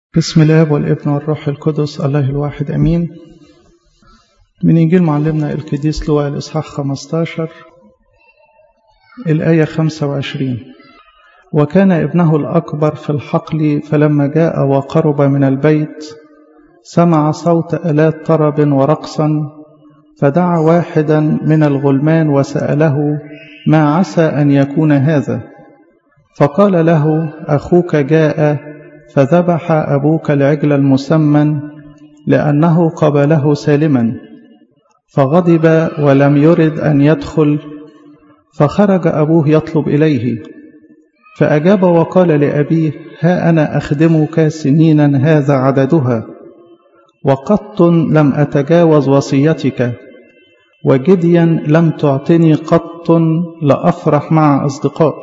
بسم الاب والابن والروح القدس الله الواحد امين من انجيل معلمنا القديس لوقا الاصحاح 15 الايه 25 وكان ابنه الاكبر في الحقل فلما جاء وقرب من البيت سمع صوت الات طرب ورقصا فدعا واحدا من الغلمان وساله ما عسى ان يكون هذا فقال له اخوك جاء فذبح أبوك العجل المسمن لأنه قبله سالما فغضب ولم يرد أن يدخل فخرج أبوه يطلب إليه فأجاب وقال لأبيه ها أنا أخدمك سنينا هذا عددها وقط لم أتجاوز وصيتك وجديا لم تعطني قط لأفرح مع أصدقائي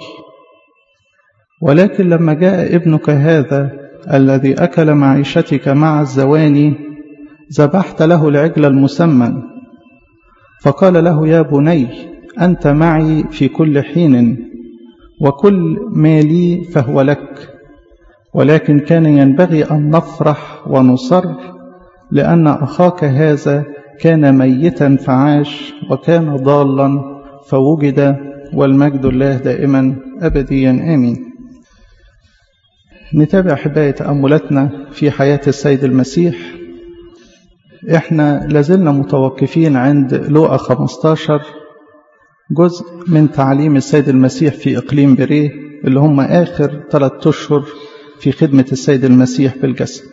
ولكن لما جاء ابنك هذا الذي أكل معيشتك مع الزواني ذبحت له العجل المسمن فقال له يا بني أنت معي في كل حين وكل ما لي فهو لك ولكن كان ينبغي أن نفرح ونصر لأن أخاك هذا كان ميتا فعاش وكان ضالا فوجد والمجد الله دائما أبديا آمين نتابع أحبائي تأملاتنا في حياة السيد المسيح احنا لازلنا متوقفين عند لوقا 15 جزء من تعليم السيد المسيح في إقليم بريه اللي هم آخر ثلاثة أشهر في خدمة السيد المسيح بالجسد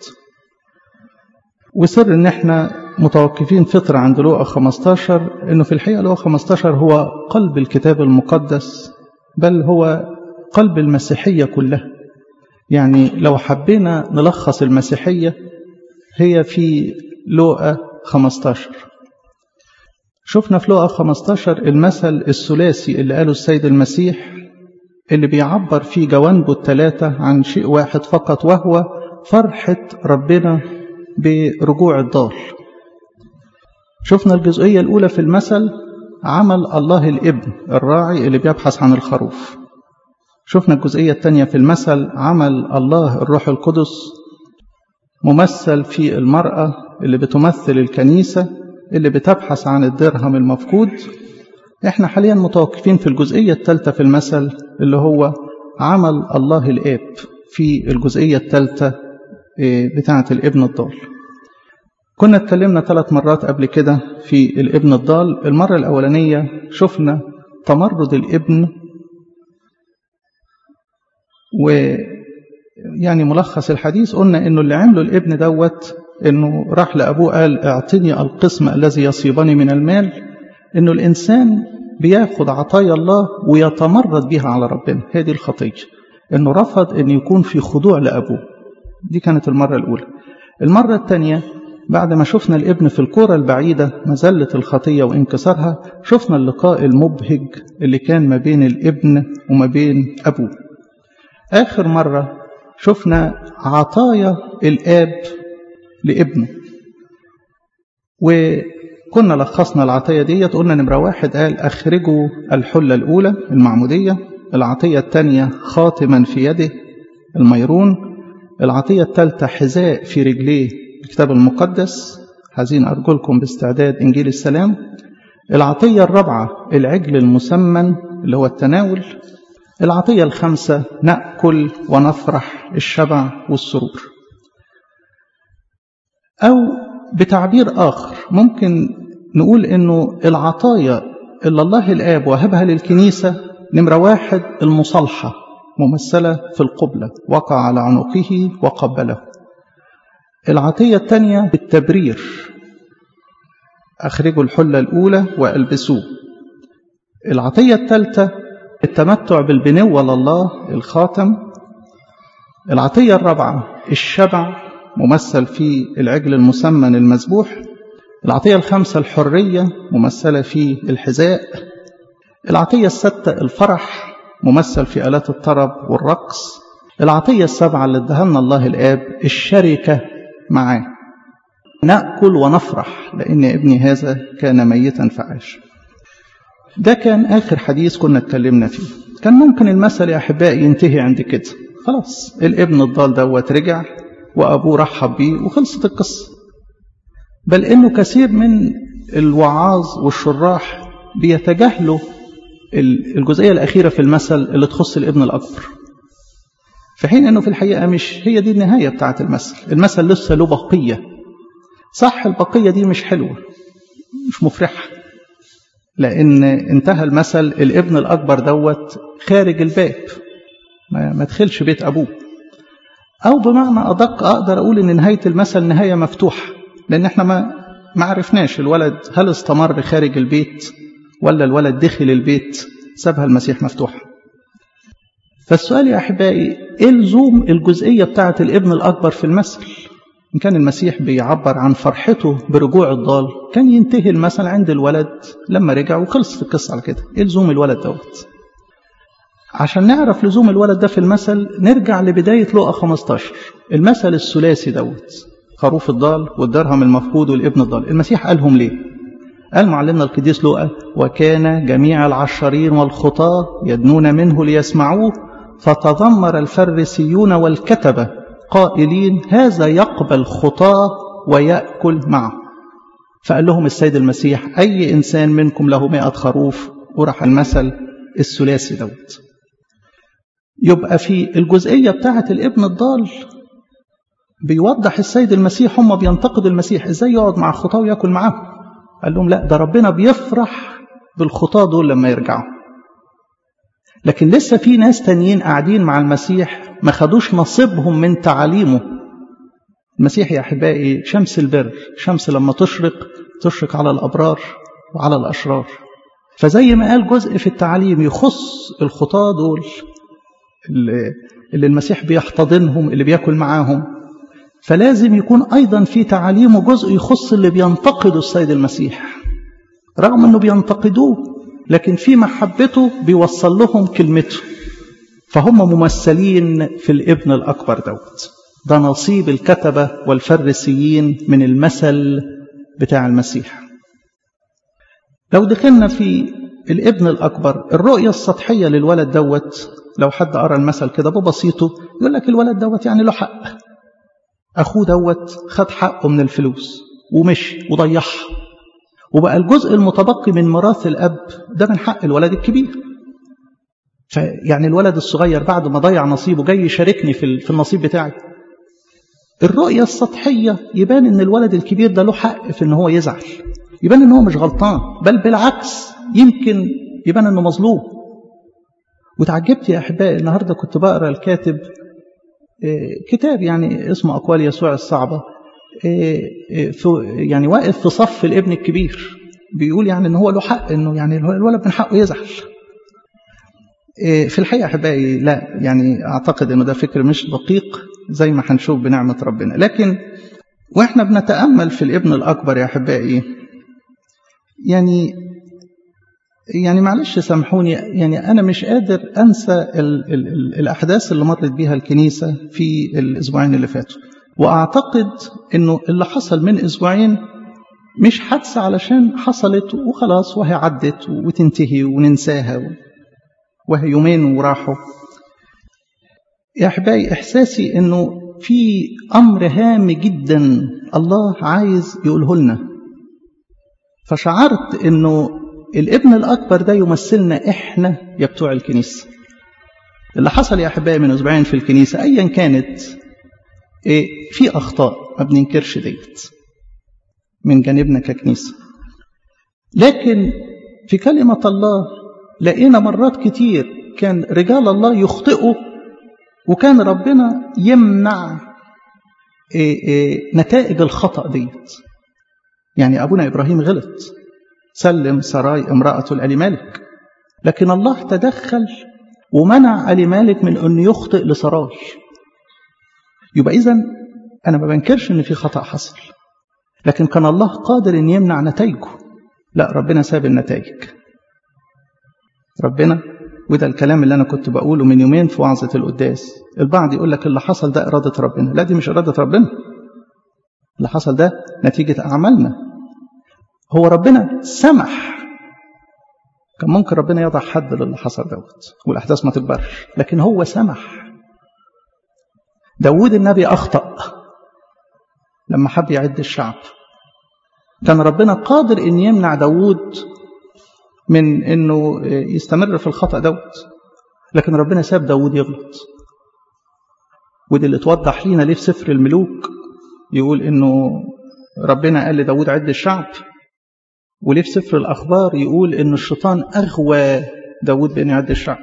وسر ان احنا متوقفين فترة عند لوقا 15 انه في الحقيقة لوقا 15 هو قلب الكتاب المقدس بل هو قلب المسيحية كلها يعني لو حبينا نلخص المسيحية هي في لوقا 15 شفنا في لوقا 15 المثل الثلاثي اللي قاله السيد المسيح اللي بيعبر فيه جوانبه الثلاثة عن شيء واحد فقط وهو فرحة ربنا برجوع الضال شفنا الجزئية الأولى في المثل عمل الله الابن الراعي اللي بيبحث عن الخروف شفنا الجزئية الثانية في المثل عمل الله الروح القدس ممثل في المرأة اللي بتمثل الكنيسة اللي بتبحث عن الدرهم المفقود احنا حاليا متوقفين في الجزئية الثالثة في المثل اللي هو عمل الله الآب في الجزئية الثالثة بتاعة الابن الضال كنا اتكلمنا ثلاث مرات قبل كده في الابن الضال المرة الأولانية شفنا تمرد الابن ويعني ملخص الحديث قلنا انه اللي عمله الابن دوت انه راح لابوه قال اعطني القسم الذي يصيبني من المال انه الانسان بياخد عطايا الله ويتمرد بها على ربنا هذه الخطيه انه رفض ان يكون في خضوع لابوه دي كانت المره الاولى المره الثانيه بعد ما شفنا الابن في الكرة البعيدة مزلة الخطية وانكسارها شفنا اللقاء المبهج اللي كان ما بين الابن وما بين أبوه آخر مرة شفنا عطايا الآب لابنه وكنا لخصنا العطية دي قلنا نمرة واحد قال أخرجوا الحلة الأولى المعمودية العطية الثانية خاتما في يده الميرون العطية الثالثة حذاء في رجليه الكتاب المقدس هذين أرجلكم باستعداد إنجيل السلام العطية الرابعة العجل المسمن اللي هو التناول العطية الخامسة نأكل ونفرح الشبع والسرور أو بتعبير آخر ممكن نقول إنه العطايا اللي الله الآب وهبها للكنيسة نمرة واحد المصالحة ممثلة في القبلة وقع على عنقه وقبله العطية الثانية بالتبرير أخرجوا الحلة الأولى وألبسوه العطية الثالثة التمتع بالبنوة لله الخاتم العطية الرابعة الشبع ممثل في العجل المسمن المذبوح العطية الخامسة الحرية ممثلة في الحذاء العطية الستة الفرح ممثل في آلات الطرب والرقص العطية السبعة اللي ادهلنا الله الآب الشركة معاه نأكل ونفرح لأن ابني هذا كان ميتا فعاش ده كان آخر حديث كنا اتكلمنا فيه كان ممكن المثل يا أحبائي ينتهي عند كده خلاص الابن الضال دوت رجع وأبوه رحب بيه وخلصت القصة بل إنه كثير من الوعاظ والشراح بيتجاهلوا الجزئية الأخيرة في المثل اللي تخص الابن الأكبر في حين أنه في الحقيقة مش هي دي النهاية بتاعة المثل المثل لسه له بقية صح البقية دي مش حلوة مش مفرحة لأن انتهى المثل الابن الأكبر دوت خارج الباب ما, ما دخلش بيت أبوه أو بمعنى أدق أقدر أقول إن نهاية المثل نهاية مفتوحة لأن إحنا ما ما عرفناش الولد هل استمر خارج البيت ولا الولد دخل البيت سابها المسيح مفتوحة فالسؤال يا أحبائي إيه لزوم الجزئية بتاعة الابن الأكبر في المثل إن كان المسيح بيعبر عن فرحته برجوع الضال كان ينتهي المثل عند الولد لما رجع وخلصت القصة على كده إيه لزوم الولد دوت عشان نعرف لزوم الولد ده في المثل نرجع لبداية لقى 15 المثل الثلاثي دوت خروف الضال والدرهم المفقود والابن الضال المسيح قالهم ليه قال معلمنا القديس لوقا وكان جميع العشرين والخطاة يدنون منه ليسمعوه فتذمر الفريسيون والكتبة قائلين هذا يقبل خطاة ويأكل معه فقال لهم السيد المسيح أي إنسان منكم له مئة خروف وراح المثل الثلاثي دوت يبقى في الجزئية بتاعة الابن الضال بيوضح السيد المسيح هم بينتقدوا المسيح ازاي يقعد مع الخطاة وياكل معاهم قال لهم لا ده ربنا بيفرح بالخطاة دول لما يرجعوا لكن لسه في ناس تانيين قاعدين مع المسيح ما خدوش نصيبهم من تعاليمه المسيح يا أحبائي شمس البر شمس لما تشرق تشرق على الأبرار وعلى الأشرار فزي ما قال جزء في التعليم يخص الخطاة دول اللي, اللي المسيح بيحتضنهم اللي بياكل معاهم فلازم يكون أيضا في تعاليمه جزء يخص اللي بينتقدوا السيد المسيح رغم أنه بينتقدوه لكن في محبته بيوصل لهم كلمته فهم ممثلين في الابن الأكبر دوت ده نصيب الكتبة والفريسيين من المثل بتاع المسيح لو دخلنا في الابن الأكبر الرؤية السطحية للولد دوت لو حد قرأ المثل كده ببسيطه يقول لك الولد دوت يعني له حق أخوه دوت خد حقه من الفلوس ومشي وضيعها وبقى الجزء المتبقي من ميراث الأب ده من حق الولد الكبير فيعني الولد الصغير بعد ما ضيع نصيبه جاي يشاركني في في النصيب بتاعي الرؤية السطحية يبان ان الولد الكبير ده له حق في ان هو يزعل يبان ان هو مش غلطان بل بالعكس يمكن يبان انه مظلوم وتعجبت يا احبائي النهارده كنت بقرا الكاتب كتاب يعني اسمه أقوال يسوع الصعبة يعني واقف في صف الابن الكبير بيقول يعني ان هو له حق انه يعني الولد من حقه يزعل في الحقيقة أحبائي لا يعني أعتقد أنه ده فكر مش دقيق زي ما هنشوف بنعمة ربنا لكن وإحنا بنتأمل في الابن الأكبر يا أحبائي يعني يعني معلش سامحوني يعني أنا مش قادر أنسى ال ال ال الأحداث اللي مرت بيها الكنيسة في الأسبوعين اللي فاتوا وأعتقد أنه اللي حصل من أسبوعين مش حادثة علشان حصلت وخلاص وهي عدت وتنتهي وننساها وهي يومين وراحوا يا أحبائي إحساسي أنه في أمر هام جدا الله عايز يقوله لنا فشعرت أنه الابن الأكبر ده يمثلنا إحنا يا بتوع الكنيسة اللي حصل يا أحبائي من أسبوعين في الكنيسة أيا كانت إيه في أخطاء ما بننكرش ديت من جانبنا ككنيسة لكن في كلمة الله لقينا مرات كتير كان رجال الله يخطئوا وكان ربنا يمنع إيه إيه نتائج الخطأ ديت يعني أبونا إبراهيم غلط سلم سراي امرأة لألي مالك لكن الله تدخل ومنع ألي مالك من أن يخطئ لسراي يبقى إذا أنا ما بنكرش أن في خطأ حصل لكن كان الله قادر أن يمنع نتائجه لا ربنا ساب النتائج ربنا وده الكلام اللي أنا كنت بقوله من يومين في وعظة القداس البعض يقول لك اللي حصل ده إرادة ربنا لا دي مش إرادة ربنا اللي حصل ده نتيجة أعمالنا هو ربنا سمح كان ممكن ربنا يضع حد للي حصل دوت والأحداث ما تكبرش لكن هو سمح داود النبي أخطأ لما حب يعد الشعب كان ربنا قادر ان يمنع داود من انه يستمر في الخطأ دوت لكن ربنا ساب داود يغلط ودي اللي توضح لينا ليه في سفر الملوك يقول انه ربنا قال لداود عد الشعب وليه في سفر الاخبار يقول ان الشيطان اغوى داود بان يعد الشعب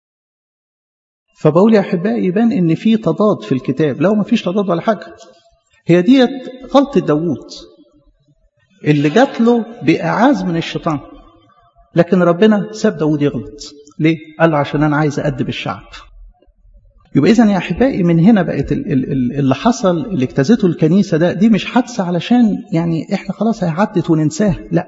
فبقول يا احبائي يبان ان في تضاد في الكتاب لو ما فيش تضاد ولا حاجه هي ديت غلطه داوود اللي جات له باعاز من الشيطان لكن ربنا ساب داوود يغلط ليه قال له عشان انا عايز ادب الشعب يبقى اذا يا احبائي من هنا بقت اللي حصل اللي اجتازته الكنيسه ده دي مش حادثه علشان يعني احنا خلاص هيعدت وننساه لا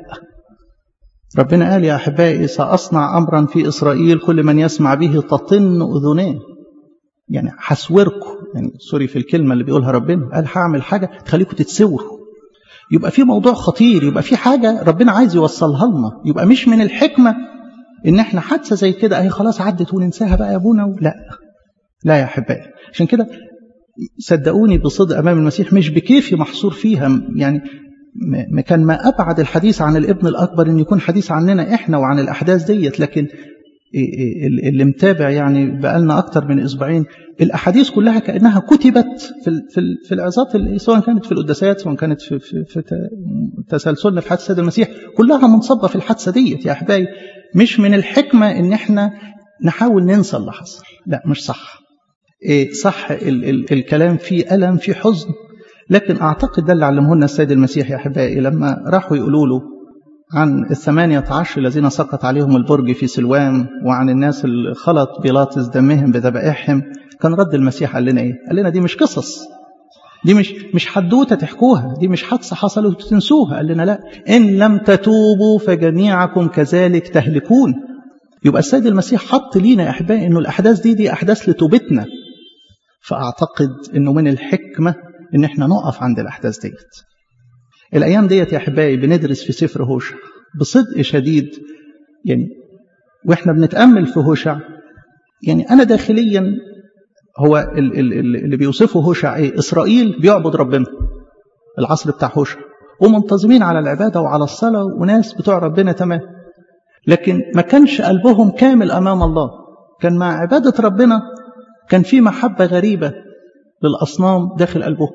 ربنا قال يا احبائي ساصنع امرا في اسرائيل كل من يسمع به تطن اذناه يعني هسوركم يعني سوري في الكلمه اللي بيقولها ربنا قال هعمل حاجه تخليكم تتسوروا يبقى في موضوع خطير يبقى في حاجه ربنا عايز يوصلها لنا يبقى مش من الحكمه ان احنا حادثه زي كده اهي خلاص عدت وننساها بقى يا ابونا لا لا يا احبائي عشان كده صدقوني بصدق امام المسيح مش بكيفي محصور فيها يعني كان ما ابعد الحديث عن الابن الاكبر ان يكون حديث عننا احنا وعن الاحداث ديت لكن اللي متابع يعني بقالنا اكتر من اسبوعين الاحاديث كلها كانها كتبت في في في العظات سواء كانت في القداسات سواء كانت في في, في تسلسلنا في حادثه السيد المسيح كلها منصبه في الحادثه ديت يا احبائي مش من الحكمه ان احنا نحاول ننسى اللي حصل لا مش صح إيه صح ال ال الكلام فيه ألم فيه حزن لكن أعتقد ده اللي علمه لنا السيد المسيح يا أحبائي لما راحوا يقولوا له عن الثمانية عشر الذين سقط عليهم البرج في سلوان وعن الناس اللي خلط بيلاطس دمهم بذبائحهم كان رد المسيح قال لنا إيه؟ قال لنا دي مش قصص دي مش مش حدوته تحكوها دي مش حادثه حصلت وتنسوها قال لنا لا ان لم تتوبوا فجميعكم كذلك تهلكون يبقى السيد المسيح حط لينا يا احبائي انه الاحداث دي دي احداث لتوبتنا فاعتقد انه من الحكمه ان احنا نقف عند الاحداث ديت الايام ديت يا احبائي بندرس في سفر هوشع بصدق شديد يعني واحنا بنتامل في هوشع يعني انا داخليا هو اللي بيوصفه هوشع ايه اسرائيل بيعبد ربنا العصر بتاع هوشع ومنتظمين على العباده وعلى الصلاه وناس بتوع ربنا تمام لكن ما كانش قلبهم كامل امام الله كان مع عباده ربنا كان في محبه غريبه للاصنام داخل قلبهم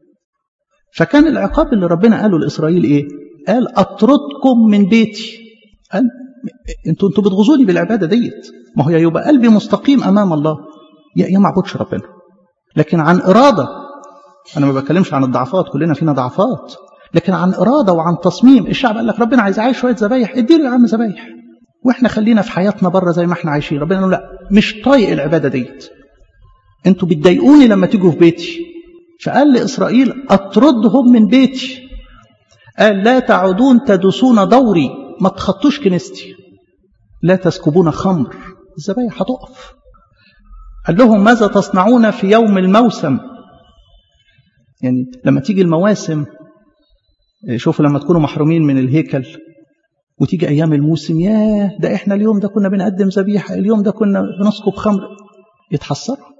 فكان العقاب اللي ربنا قاله لاسرائيل ايه قال اطردكم من بيتي قال انتوا انتوا بتغزوني بالعباده ديت ما هو يبقى قلبي مستقيم امام الله يا يا ما اعبدش ربنا لكن عن اراده انا ما بتكلمش عن الضعفات كلنا فينا ضعفات لكن عن اراده وعن تصميم الشعب قال لك ربنا عايز عايش شويه ذبايح اديله يا عم ذبايح واحنا خلينا في حياتنا بره زي ما احنا عايشين ربنا قال لا مش طايق العباده ديت انتوا بتضايقوني لما تيجوا في بيتي فقال لاسرائيل اطردهم من بيتي قال لا تعودون تدوسون دوري ما تخطوش كنيستي لا تسكبون خمر الذبايح هتقف قال لهم ماذا تصنعون في يوم الموسم يعني لما تيجي المواسم شوفوا لما تكونوا محرومين من الهيكل وتيجي ايام الموسم ياه ده احنا اليوم ده كنا بنقدم ذبيحه اليوم ده كنا بنسكب خمر يتحسروا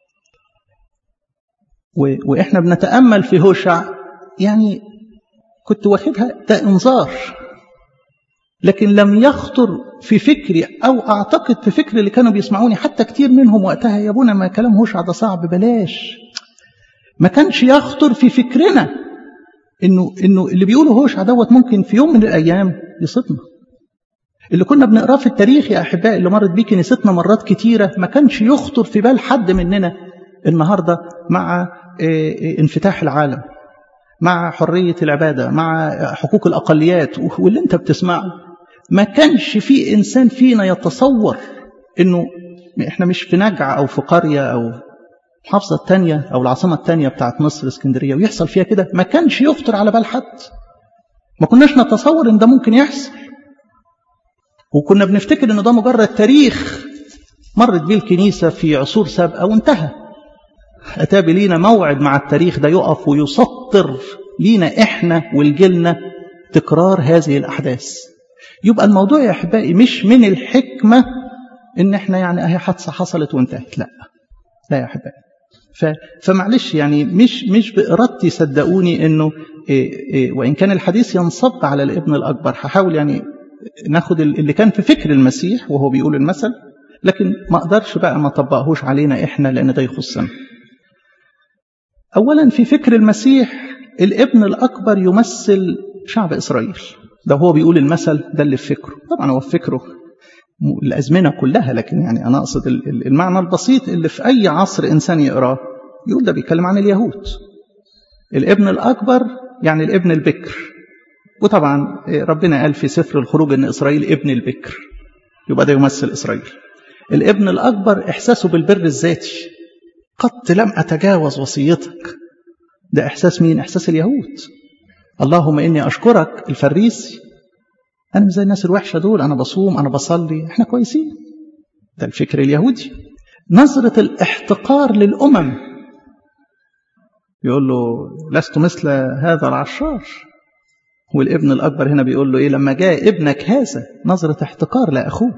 واحنا بنتامل في هوشع يعني كنت واخدها ده انذار لكن لم يخطر في فكري او اعتقد في فكر اللي كانوا بيسمعوني حتى كتير منهم وقتها يا ابونا ما كلام هوشع ده صعب بلاش ما كانش يخطر في فكرنا انه انه اللي بيقوله هوشع دوت ممكن في يوم من الايام يصيبنا اللي كنا بنقراه في التاريخ يا احبائي اللي مرت بيه كنيستنا مرات كتيره ما كانش يخطر في بال حد مننا النهارده مع انفتاح العالم مع حريه العباده مع حقوق الاقليات واللي انت بتسمعه ما كانش في انسان فينا يتصور انه احنا مش في نجع او في قريه او المحافظه الثانيه او العاصمه الثانيه بتاعت مصر اسكندريه ويحصل فيها كده ما كانش يخطر على بال حد ما كناش نتصور ان ده ممكن يحصل وكنا بنفتكر ان ده مجرد تاريخ مرت بيه الكنيسه في عصور سابقه وانتهى اتى لينا موعد مع التاريخ ده يقف ويسطر لينا احنا ولجيلنا تكرار هذه الاحداث يبقى الموضوع يا احبائي مش من الحكمه ان احنا يعني اهي حادثه حصلت وانتهت لا لا يا احبائي ف... فمعلش يعني مش مش بإرادتي صدقوني إنه إيه إيه وإن كان الحديث ينصب على الابن الأكبر هحاول يعني ناخد اللي كان في فكر المسيح وهو بيقول المثل لكن ما أقدرش بقى ما طبقهوش علينا إحنا لأن ده يخصنا أولا في فكر المسيح الابن الأكبر يمثل شعب إسرائيل ده هو بيقول المثل ده اللي في فكره طبعا هو في فكره الأزمنة كلها لكن يعني أنا أقصد المعنى البسيط اللي في أي عصر إنسان يقراه يقول ده بيتكلم عن اليهود الابن الأكبر يعني الابن البكر وطبعا ربنا قال في سفر الخروج أن إسرائيل ابن البكر يبقى ده يمثل إسرائيل الابن الأكبر إحساسه بالبر الذاتي قد لم أتجاوز وصيتك ده إحساس مين؟ إحساس اليهود اللهم إني أشكرك الفريسي أنا مش زي الناس الوحشة دول أنا بصوم أنا بصلي إحنا كويسين ده الفكر اليهودي نظرة الاحتقار للأمم يقول له لست مثل هذا العشار والابن الأكبر هنا بيقول له إيه لما جاء ابنك هذا نظرة احتقار لأخوه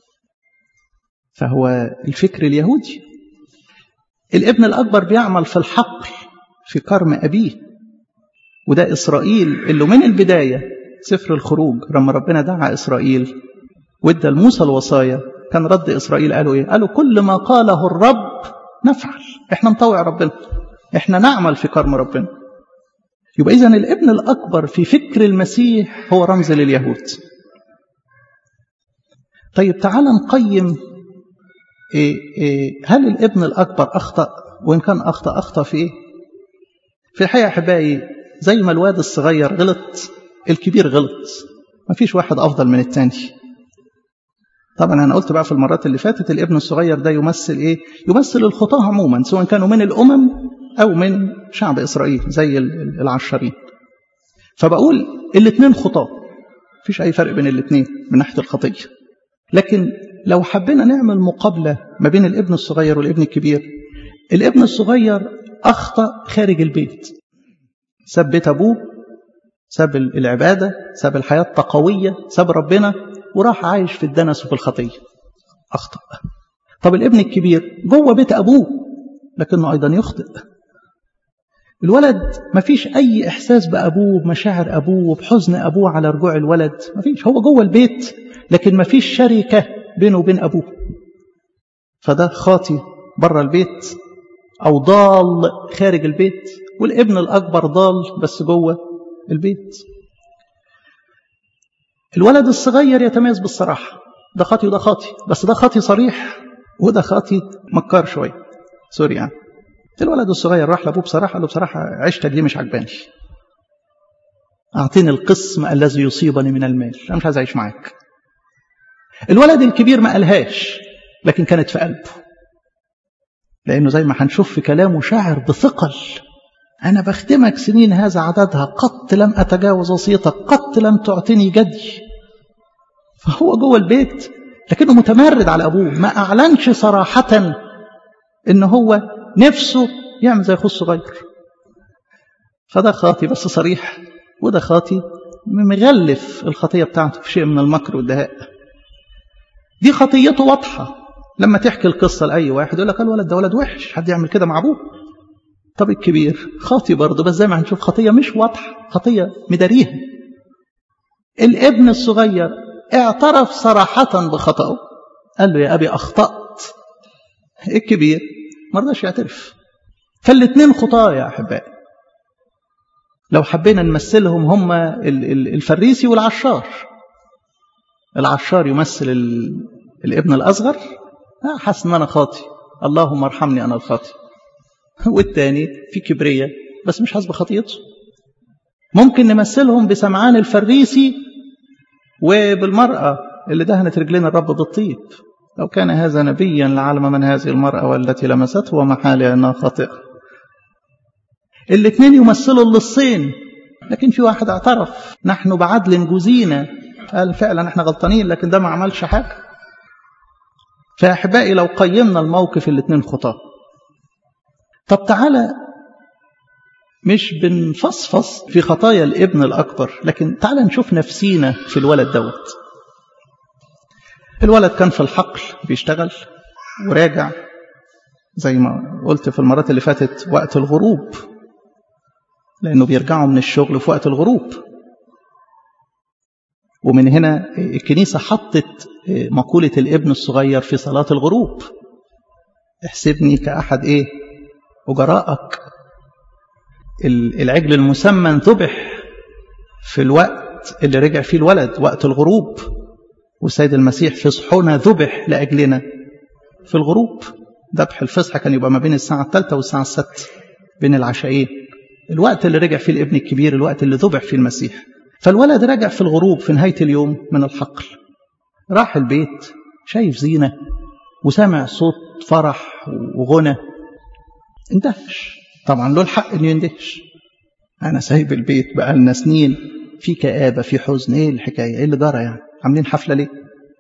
فهو الفكر اليهودي الابن الأكبر بيعمل في الحقل في كرم أبيه وده إسرائيل اللي من البداية سفر الخروج لما ربنا دعا إسرائيل وادى لموسى الوصايا كان رد إسرائيل قالوا إيه؟ قالوا كل ما قاله الرب نفعل إحنا نطوع ربنا إحنا نعمل في كرم ربنا يبقى إذا الابن الأكبر في فكر المسيح هو رمز لليهود طيب تعال نقيم إيه إيه هل الابن الأكبر أخطأ وإن كان أخطأ أخطأ في إيه في الحقيقة أحبائي زي ما الواد الصغير غلط الكبير غلط ما فيش واحد أفضل من التاني طبعا أنا قلت بقى في المرات اللي فاتت الابن الصغير ده يمثل إيه يمثل الخطاة عموما سواء كانوا من الأمم أو من شعب إسرائيل زي العشرين فبقول الاثنين خطاة مفيش أي فرق بين الاثنين من ناحية الخطية لكن لو حبينا نعمل مقابلة ما بين الابن الصغير والابن الكبير الابن الصغير أخطأ خارج البيت ساب بيت أبوه ساب العبادة ساب الحياة التقوية ساب ربنا وراح عايش في الدنس وفي الخطية أخطأ طب الابن الكبير جوه بيت أبوه لكنه أيضا يخطئ الولد ما فيش أي إحساس بأبوه بمشاعر أبوه بحزن أبوه على رجوع الولد ما فيش هو جوه البيت لكن ما فيش شركة بينه وبين أبوه فده خاطي بره البيت أو ضال خارج البيت والابن الأكبر ضال بس جوه البيت الولد الصغير يتميز بالصراحة ده خاطي وده خاطي بس ده خاطي صريح وده خاطي مكار شوية سوري يعني الولد الصغير راح لأبوه بصراحة قال له بصراحة عيشتك دي مش عجباني أعطيني القسم الذي يصيبني من المال أنا مش عايز أعيش معاك الولد الكبير ما قالهاش لكن كانت في قلبه لأنه زي ما هنشوف في كلامه شاعر بثقل أنا بخدمك سنين هذا عددها قط لم أتجاوز وصيتك قط لم تعطني جدي فهو جوه البيت لكنه متمرد على أبوه ما أعلنش صراحة إن هو نفسه يعمل زي أخوه الصغير فده خاطي بس صريح وده خاطي مغلف الخطية بتاعته في شيء من المكر والدهاء دي خطيته واضحة لما تحكي القصة لأي واحد يقول لك الولد ده ولد وحش حد يعمل كده مع أبوه طب الكبير خاطي برضه بس زي ما هنشوف خطية مش واضحة خطية مداريها الابن الصغير اعترف صراحة بخطأه قال له يا أبي أخطأت الكبير ما رضاش يعترف فالاثنين خطاة يا أحبائي لو حبينا نمثلهم هم الفريسي والعشار العشار يمثل الابن الأصغر حاسس ان انا خاطي اللهم ارحمني انا الخاطي والتاني في كبرية بس مش حاسس بخطيته ممكن نمثلهم بسمعان الفريسي وبالمرأة اللي دهنت رجلين الرب بالطيب لو كان هذا نبيا لعلم من هذه المرأة والتي لمسته ومحالها أنها خاطئة الاثنين يمثلوا اللصين لكن في واحد اعترف نحن بعدل جزينا قال فعلا احنا غلطانين لكن ده ما عملش حاجة فأحبائي لو قيمنا الموقف الاثنين خطاه طب تعالى مش بنفصفص في خطايا الابن الأكبر لكن تعالى نشوف نفسينا في الولد دوت الولد كان في الحقل بيشتغل وراجع زي ما قلت في المرات اللي فاتت وقت الغروب لأنه بيرجعوا من الشغل في وقت الغروب ومن هنا الكنيسة حطت مقولة الابن الصغير في صلاة الغروب احسبني كأحد ايه أجراءك العجل المسمن ذبح في الوقت اللي رجع فيه الولد وقت الغروب والسيد المسيح في صحونا ذبح لأجلنا في الغروب ذبح الفصح كان يبقى ما بين الساعة الثالثة والساعة السادسة بين العشاءين الوقت اللي رجع فيه الابن الكبير الوقت اللي ذبح فيه المسيح فالولد رجع في الغروب في نهاية اليوم من الحقل راح البيت شايف زينة وسامع صوت فرح وغنى اندهش طبعا له الحق انه يندهش انا سايب البيت بقالنا سنين في كآبة في حزن ايه الحكاية ايه اللي جرى يعني عاملين حفلة ليه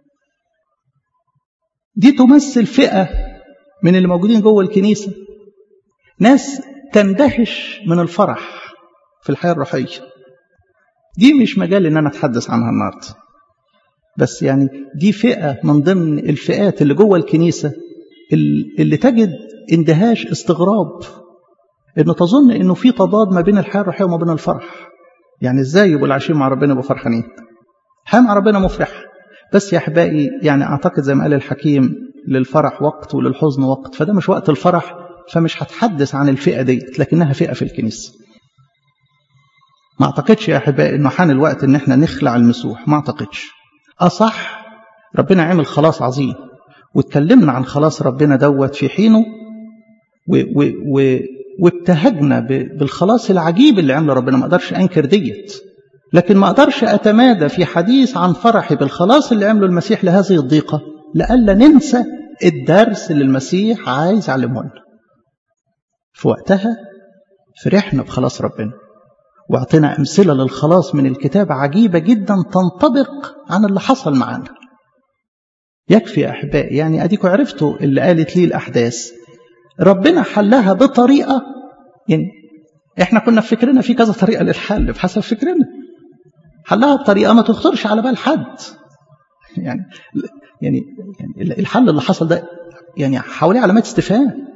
دي تمثل فئة من اللي موجودين جوه الكنيسة ناس تندهش من الفرح في الحياة الروحية دي مش مجال ان انا اتحدث عنها النهارده بس يعني دي فئة من ضمن الفئات اللي جوه الكنيسة اللي تجد اندهاش استغراب انه تظن انه في تضاد ما بين الحياة الروحية وما بين الفرح يعني ازاي يبقوا العايشين مع ربنا يبقوا فرحانين الحياة مع ربنا مفرحة بس يا احبائي يعني اعتقد زي ما قال الحكيم للفرح وقت وللحزن وقت فده مش وقت الفرح فمش هتحدث عن الفئة ديت لكنها فئة في الكنيسة ما اعتقدش يا احبائي انه حان الوقت ان احنا نخلع المسوح ما اعتقدش اصح ربنا عمل خلاص عظيم واتكلمنا عن خلاص ربنا دوت في حينه و و و وابتهجنا بالخلاص العجيب اللي عمله ربنا ما اقدرش انكر ديت لكن ما اقدرش اتمادى في حديث عن فرحي بالخلاص اللي عمله المسيح لهذه الضيقه لئلا ننسى الدرس اللي المسيح عايز يعلمه لنا في وقتها فرحنا بخلاص ربنا واعطينا امثله للخلاص من الكتاب عجيبه جدا تنطبق عن اللي حصل معانا يكفي يا احبائي يعني اديكم عرفتوا اللي قالت لي الاحداث ربنا حلها بطريقه يعني احنا كنا في فكرنا في كذا طريقه للحل بحسب فكرنا حلها بطريقه ما تخطرش على بال حد يعني يعني يعني الحل اللي حصل ده يعني حواليه علامات استفهام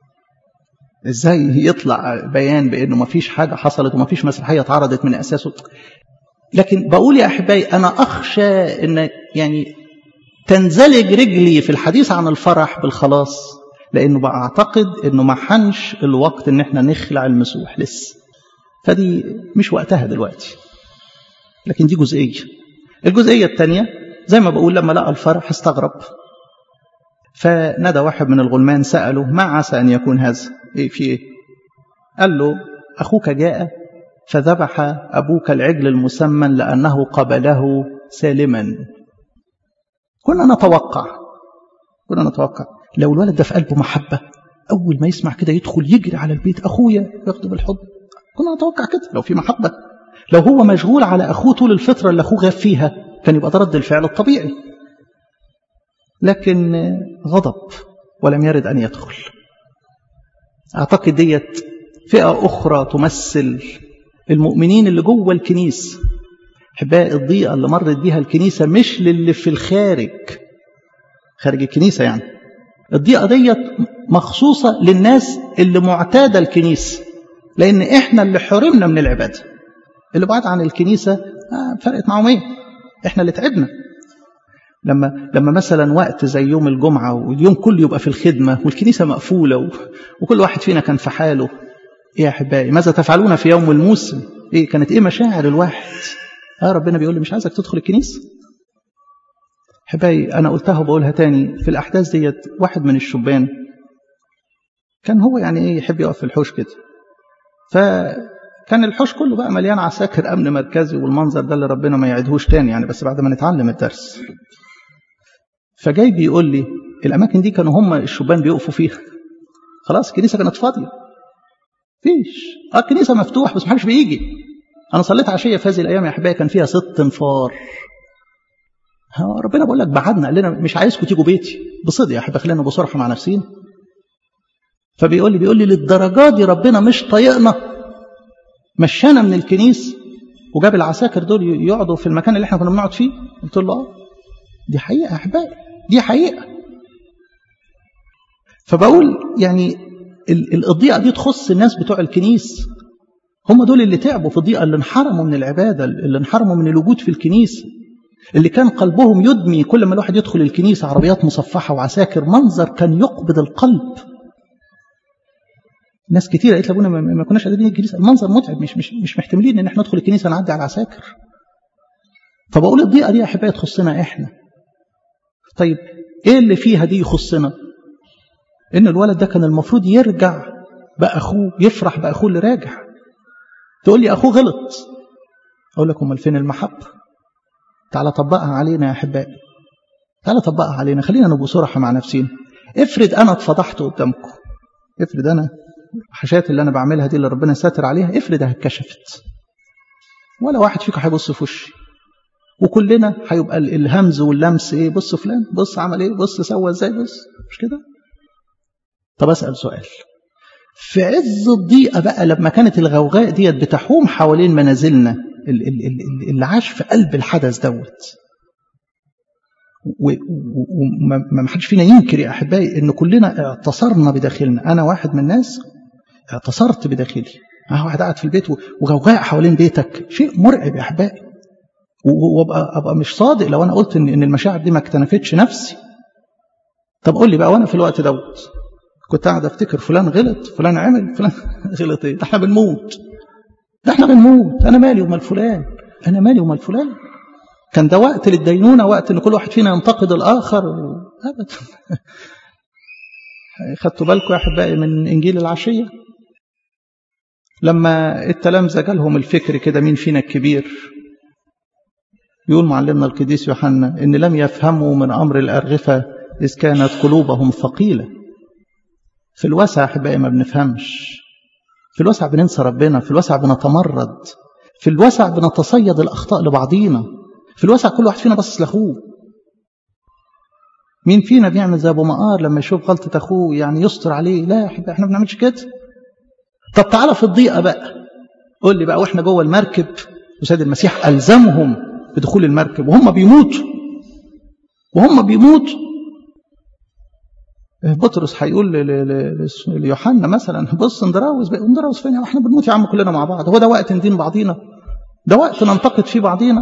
ازاي يطلع بيان بانه ما فيش حاجه حصلت وما فيش مسرحيه اتعرضت من اساسه لكن بقول يا احبائي انا اخشى ان يعني تنزلج رجلي في الحديث عن الفرح بالخلاص لانه بعتقد انه ما حنش الوقت ان احنا نخلع المسوح لسه فدي مش وقتها دلوقتي لكن دي جزئيه الجزئيه الثانيه زي ما بقول لما لقى الفرح استغرب فنادى واحد من الغلمان سأله ما عسى أن يكون هذا إيه في إيه قال له أخوك جاء فذبح أبوك العجل المسمن لأنه قبله سالما كنا نتوقع كنا نتوقع لو الولد ده في قلبه محبة أول ما يسمع كده يدخل يجري على البيت أخويا ياخده بالحضن كنا نتوقع كده لو في محبة لو هو مشغول على أخوه طول الفترة اللي أخوه غاب فيها كان يبقى ده رد الفعل الطبيعي لكن غضب ولم يرد أن يدخل أعتقد ديت فئة أخرى تمثل المؤمنين اللي جوه الكنيسة حباء الضيقة اللي مرت بيها الكنيسة مش للي في الخارج خارج الكنيسة يعني الضيقة ديت مخصوصة للناس اللي معتادة الكنيسة لأن إحنا اللي حرمنا من العبادة اللي بعد عن الكنيسة آه فرقت معهم إيه إحنا اللي تعبنا لما لما مثلا وقت زي يوم الجمعة واليوم كله يبقى في الخدمة والكنيسة مقفولة و... وكل واحد فينا كان في حاله إيه يا أحبائي ماذا تفعلون في يوم الموسم إيه كانت إيه مشاعر الواحد آه ربنا بيقول لي مش عايزك تدخل الكنيسة أحبائي أنا قلتها وبقولها تاني في الأحداث ديت واحد من الشبان كان هو يعني إيه يحب يقف في الحوش كده فكان الحوش كله بقى مليان عساكر أمن مركزي والمنظر ده اللي ربنا ما يعيدهوش تاني يعني بس بعد ما نتعلم الدرس فجاي بيقول لي الأماكن دي كانوا هم الشبان بيقفوا فيها خلاص الكنيسة كانت فاضية فيش اه الكنيسة مفتوح بس محدش بيجي أنا صليت عشية في هذه الأيام يا أحبائي كان فيها ست انفار ربنا بقول لك بعدنا قال لنا مش عايزكم تيجوا بيتي بصدق يا أحبائي خلينا بصراحة مع نفسينا فبيقول لي بيقول لي للدرجات دي ربنا مش طايقنا مشانا من الكنيسة وجاب العساكر دول يقعدوا في المكان اللي احنا كنا بنقعد فيه قلت له اه دي حقيقة يا أحبائي دي حقيقة فبقول يعني الضيقة دي تخص الناس بتوع الكنيس هم دول اللي تعبوا في الضيقة اللي انحرموا من العبادة اللي انحرموا من الوجود في الكنيسة اللي كان قلبهم يدمي كل ما الواحد يدخل الكنيسة عربيات مصفحة وعساكر منظر كان يقبض القلب ناس كتير قالت لابونا ما كناش قادرين الكنيسة المنظر متعب مش مش مش محتملين ان احنا ندخل الكنيسة نعدي على العساكر فبقول الضيقة دي يا احبائي تخصنا احنا طيب ايه اللي فيها دي يخصنا ان الولد ده كان المفروض يرجع باخوه يفرح باخوه اللي راجع تقول لي اخوه غلط اقول لك امال فين المحبه تعالى طبقها علينا يا احبائي تعالى طبقها علينا خلينا نبقى صراحه مع نفسينا افرض انا اتفضحت قدامكم افرض انا الحاجات اللي انا بعملها دي اللي ربنا ساتر عليها افرض اتكشفت ولا واحد فيكم هيبص في وشي وكلنا هيبقى الهمز واللمس ايه بص فلان بص عمل ايه بص سوى ازاي بص مش كده طب اسال سؤال في عز الضيقه بقى لما كانت الغوغاء ديت بتحوم حوالين منازلنا اللي عاش في قلب الحدث دوت وما حدش فينا ينكر يا احبائي ان كلنا اعتصرنا بداخلنا انا واحد من الناس اعتصرت بداخلي اه واحد قاعد في البيت وغوغاء حوالين بيتك شيء مرعب يا احبائي وابقى ابقى مش صادق لو انا قلت ان المشاعر دي ما اكتنفتش نفسي طب قول لي بقى وانا في الوقت دوت كنت قاعد افتكر فلان غلط فلان عمل فلان غلط ايه ده احنا بنموت ده احنا بنموت انا مالي ومال فلان انا مالي ومال فلان كان ده وقت للدينونه وقت ان كل واحد فينا ينتقد الاخر ابدا خدتوا بالكم يا احبائي من انجيل العشيه لما التلامذه جالهم الفكر كده مين فينا الكبير يقول معلمنا القديس يوحنا ان لم يفهموا من امر الارغفه اذ كانت قلوبهم ثقيله في الوسع احبائي ما بنفهمش في الوسع بننسى ربنا في الوسع بنتمرد في الوسع بنتصيد الاخطاء لبعضينا في الوسع كل واحد فينا باصص لاخوه مين فينا بيعمل زي ابو مقار لما يشوف غلطه اخوه يعني يستر عليه لا يا احبائي احنا ما بنعملش كده طب تعالى في الضيقه بقى قول لي بقى واحنا جوه المركب وسيد المسيح الزمهم بدخول المركب وهم بيموتوا وهم بيموتوا بطرس هيقول ليوحنا مثلا بص اندراوس اندراوس فين احنا بنموت يا عم كلنا مع بعض هو ده وقت ندين بعضينا ده وقت ننتقد فيه بعضينا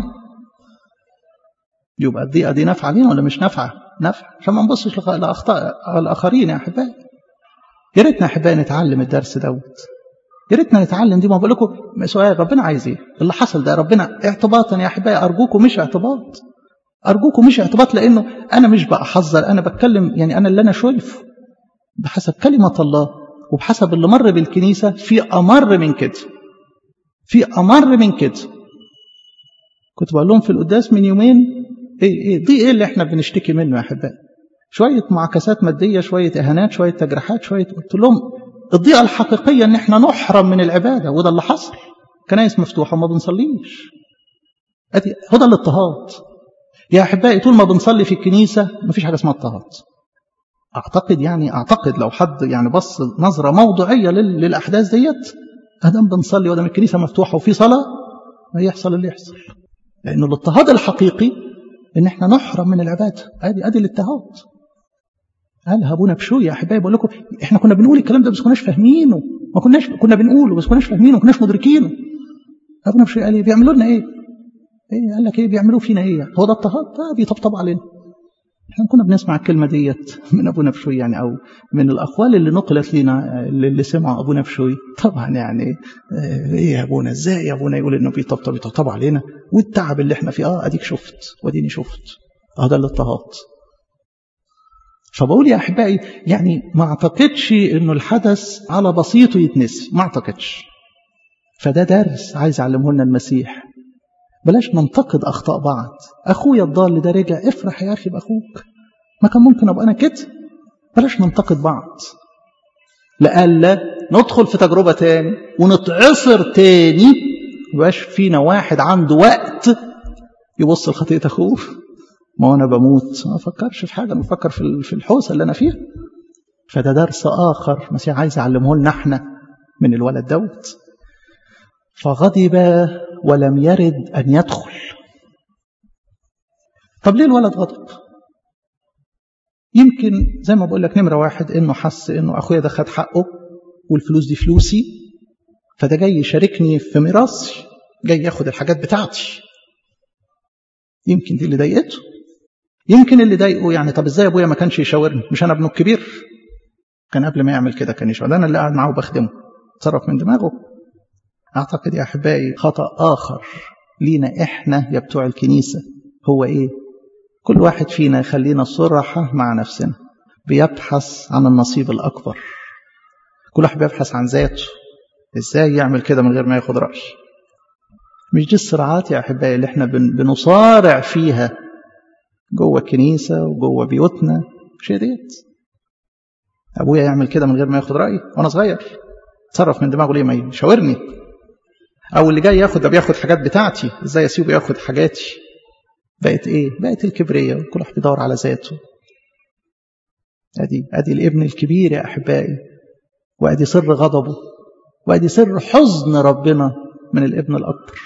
يبقى الضيقه دي نافعه لينا ولا مش نافعه؟ نافعه عشان ما نبصش لاخطاء الاخرين يا احبائي يا ريتنا يا احبائي نتعلم الدرس دوت يا ريتنا نتعلم دي ما بقول لكم سؤال ربنا عايز ايه؟ اللي حصل ده ربنا اعتباطا يا احبائي ارجوكم مش اعتباط أرجوكم مش اعتباط لأنه أنا مش بحذر أنا بتكلم يعني أنا اللي أنا شايفه بحسب كلمة الله وبحسب اللي مر بالكنيسة في أمر من كده في أمر من كده كنت بقول لهم في القداس من يومين إيه إيه دي إيه اللي إحنا بنشتكي منه يا أحبائي شوية معاكسات مادية شوية إهانات شوية تجريحات شوية قلت لهم الضيقة الحقيقية إن إحنا نحرم من العبادة وده اللي حصل كنايس مفتوحة وما بنصليش أدي هو ده الاضطهاد يا أحبائي طول ما بنصلي في الكنيسة مفيش حاجة اسمها اضطهاد أعتقد يعني أعتقد لو حد يعني بص نظرة موضوعية للأحداث ديت أدام بنصلي ودام الكنيسة مفتوحة وفي صلاة يحصل اللي يحصل لأنه الاضطهاد الحقيقي إن إحنا نحرم من العبادة أدي أدي الاضطهاد قالها أبونا بشوي يا أحبائي بقول لكم إحنا كنا بنقول الكلام ده بس كناش فاهمينه ما كناش كنا بنقوله بس كناش فاهمينه ما كناش مدركينه أبونا بشوي قال إيه بيعملوا لنا إيه؟ ايه قال لك ايه بيعملوا فينا ايه هو ده اضطهاد آه بيطبطب علينا احنا كنا بنسمع الكلمة ديت من ابونا بشوي يعني او من الاقوال اللي نقلت لنا اللي سمعوا ابونا بشوي طبعا يعني ايه يا ابونا ازاي يا ابونا يقول انه بيطبطب بيطبطب علينا والتعب اللي احنا فيه اه اديك شفت واديني شفت اه ده الاضطهاد فبقول يا احبائي يعني ما اعتقدش انه الحدث على بسيطه يتنسي ما اعتقدش فده درس عايز يعلمه لنا المسيح بلاش ننتقد اخطاء بعض اخويا الضال ده رجع افرح يا اخي باخوك ما كان ممكن ابقى انا كده بلاش ننتقد بعض لألا ندخل في تجربة تاني ونتعصر تاني مبقاش فينا واحد عنده وقت يبص لخطيئة أخوه ما أنا بموت ما أفكرش في حاجة أنا بفكر في الحوسة اللي أنا فيها فده درس آخر مسيح عايز يعلمه لنا احنا من الولد دوت فغضب ولم يرد أن يدخل طب ليه الولد غضب يمكن زي ما بقول لك نمرة واحد إنه حس إنه أخويا ده خد حقه والفلوس دي فلوسي فده جاي يشاركني في ميراثي جاي ياخد الحاجات بتاعتي يمكن دي اللي ضايقته يمكن اللي ضايقه يعني طب ازاي ابويا ما كانش يشاورني مش انا ابنه الكبير كان قبل ما يعمل كده كان يشاور انا اللي قاعد معاه وبخدمه تصرف من دماغه اعتقد يا احبائي خطا اخر لينا احنا يا بتوع الكنيسه هو ايه كل واحد فينا يخلينا صراحه مع نفسنا بيبحث عن النصيب الاكبر كل واحد بيبحث عن ذاته ازاي يعمل كده من غير ما ياخد راي مش دي الصراعات يا احبائي اللي احنا بنصارع فيها جوه الكنيسه وجوه بيوتنا مش هي ديت ابويا يعمل كده من غير ما ياخد رايي وانا صغير تصرف من دماغه ليه ما يشاورني او اللي جاي ياخد ده بياخد حاجات بتاعتي ازاي اسيبه ياخد حاجاتي بقت ايه بقت الكبريه وكل واحد بيدور على ذاته ادي ادي الابن الكبير يا احبائي وادي سر غضبه وادي سر حزن ربنا من الابن الاكبر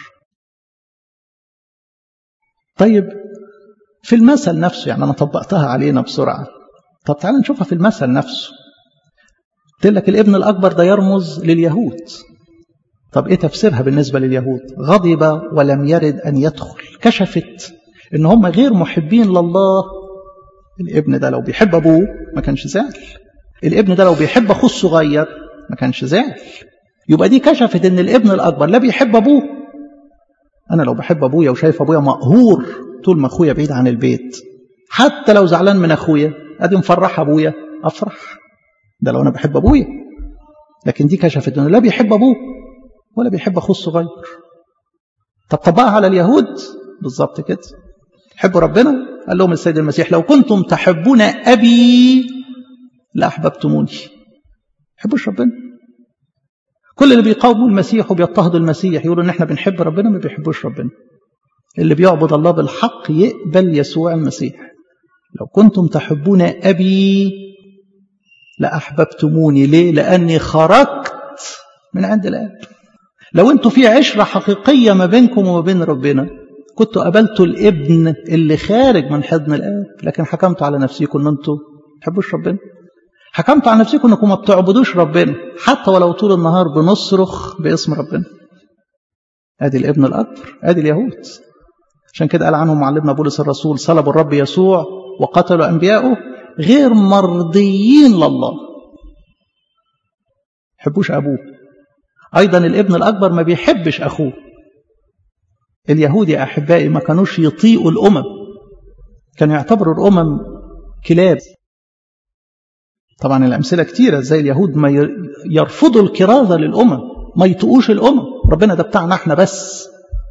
طيب في المثل نفسه يعني انا طبقتها علينا بسرعه طب تعال نشوفها في المثل نفسه قلت لك الابن الاكبر ده يرمز لليهود طب ايه تفسيرها بالنسبه لليهود غضب ولم يرد ان يدخل كشفت ان هم غير محبين لله الابن ده لو بيحب ابوه ما كانش زعل الابن ده لو بيحب اخوه الصغير ما كانش زعل يبقى دي كشفت ان الابن الاكبر لا بيحب ابوه انا لو بحب ابويا وشايف ابويا مقهور طول ما اخويا بعيد عن البيت حتى لو زعلان من اخويا ادي مفرح ابويا افرح ده لو انا بحب ابويا لكن دي كشفت انه لا بيحب ابوه ولا بيحب اخوه الصغير طب طبقها على اليهود بالظبط كده حبوا ربنا قال لهم السيد المسيح لو كنتم تحبون ابي لاحببتموني حبوش ربنا كل اللي بيقاوموا المسيح وبيضطهدوا المسيح يقولوا ان احنا بنحب ربنا ما بيحبوش ربنا اللي بيعبد الله بالحق يقبل يسوع المسيح لو كنتم تحبون ابي لاحببتموني ليه لاني خرجت من عند الاب لو انتوا في عشره حقيقيه ما بينكم وما بين ربنا كنتوا قبلتوا الابن اللي خارج من حضن الاب لكن حكمتوا على نفسكم ان انتوا ما تحبوش ربنا حكمتوا على نفسكم انكم ما بتعبدوش ربنا حتى ولو طول النهار بنصرخ باسم ربنا ادي الابن الاكبر ادي اليهود عشان كده قال عنهم معلمنا بولس الرسول صلبوا الرب يسوع وقتلوا انبياءه غير مرضيين لله يحبوش ابوه ايضا الابن الاكبر ما بيحبش اخوه اليهود يا احبائي ما كانوش يطيقوا الامم كانوا يعتبروا الامم كلاب طبعا الامثله كتيره زي اليهود ما يرفضوا الكرازه للامم ما يطيقوش الامم ربنا ده بتاعنا احنا بس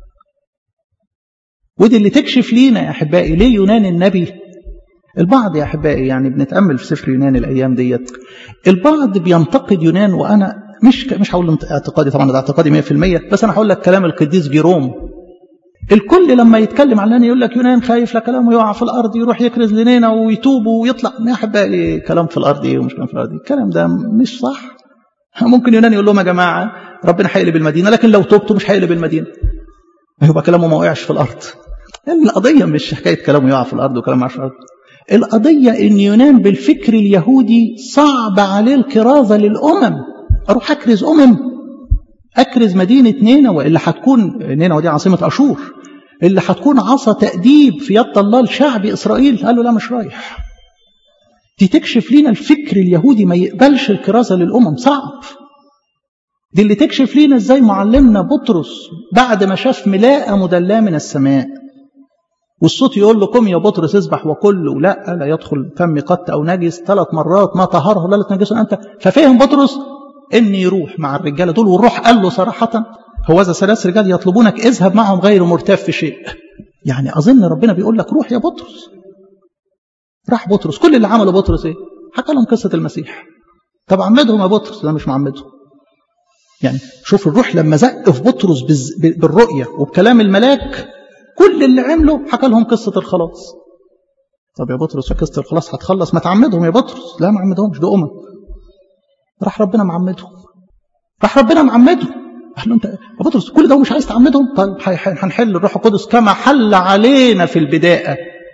ودي اللي تكشف لينا يا احبائي ليه يونان النبي البعض يا احبائي يعني بنتامل في سفر يونان الايام ديت البعض بينتقد يونان وانا مش مش هقول اعتقادي طبعا ده اعتقادي 100% بس انا هقول لك كلام القديس جيروم الكل لما يتكلم عن يقول لك يونان خايف لا كلامه يقع في الارض يروح يكرز لنينا ويتوب ويطلع يا احبائي كلام في الارض ايه ومش كلام في الارض الكلام ده مش صح ممكن يونان يقول لهم يا جماعه ربنا هيقلب المدينه لكن لو تبتوا مش هيقلب المدينه يبقى كلامه ما وقعش في الارض يعني القضيه مش حكايه كلامه يقع في الارض وكلام ما في الارض القضيه ان يونان بالفكر اليهودي صعب عليه الكرازه للامم اروح اكرز امم اكرز مدينه نينوى اللي هتكون نينوى دي عاصمه اشور اللي هتكون عصا تاديب في يد الله لشعب اسرائيل قال له لا مش رايح دي تكشف لنا الفكر اليهودي ما يقبلش الكرازه للامم صعب دي اللي تكشف لنا ازاي معلمنا بطرس بعد ما شاف ملاءه مدلاه من السماء والصوت يقول له قم يا بطرس اسبح وكل لا لا يدخل فمي قط او نجس ثلاث مرات ما طهره لا تنجسه انت ففهم بطرس ان يروح مع الرجاله دول والروح قال له صراحه هو ذا ثلاث رجال يطلبونك اذهب معهم غير مرتاب في شيء يعني اظن ربنا بيقول لك روح يا بطرس راح بطرس كل اللي عمله بطرس ايه حكى لهم قصه المسيح طب عمدهم يا بطرس لا مش معمدهم يعني شوف الروح لما زق في بطرس بالرؤيه وبكلام الملاك كل اللي عمله حكى لهم قصه الخلاص طب يا بطرس قصه الخلاص هتخلص ما تعمدهم يا بطرس لا ما عمدهمش ده امم راح ربنا معمدهم راح ربنا معمدهم قال له انت يا بطرس كل ده مش عايز تعمدهم طيب هنحل الروح القدس كما حل علينا في البدايه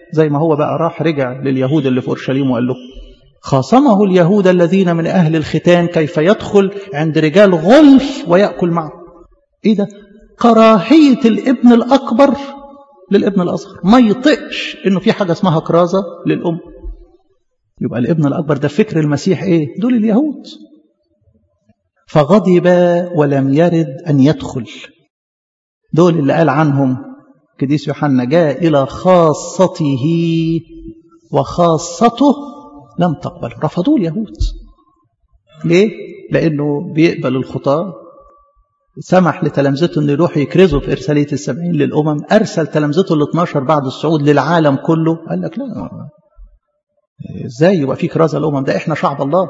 زي ما هو بقى راح رجع لليهود اللي في اورشليم وقال له خاصمه اليهود الذين من اهل الختان كيف يدخل عند رجال غلف وياكل معه ايه ده كراهيه الابن الاكبر للابن الاصغر ما يطقش انه في حاجه اسمها كرازه للام يبقى الابن الاكبر ده فكر المسيح ايه دول اليهود فغضب ولم يرد ان يدخل دول اللي قال عنهم قديس يوحنا جاء الى خاصته وخاصته لم تقبل رفضوه اليهود ليه لانه بيقبل الخطاه سمح لتلامذته انه يروحوا يكرزوا في ارساليه السبعين للامم ارسل تلامذته ال 12 بعد الصعود للعالم كله قال لك لا ازاي يبقى في كرازه الامم ده احنا شعب الله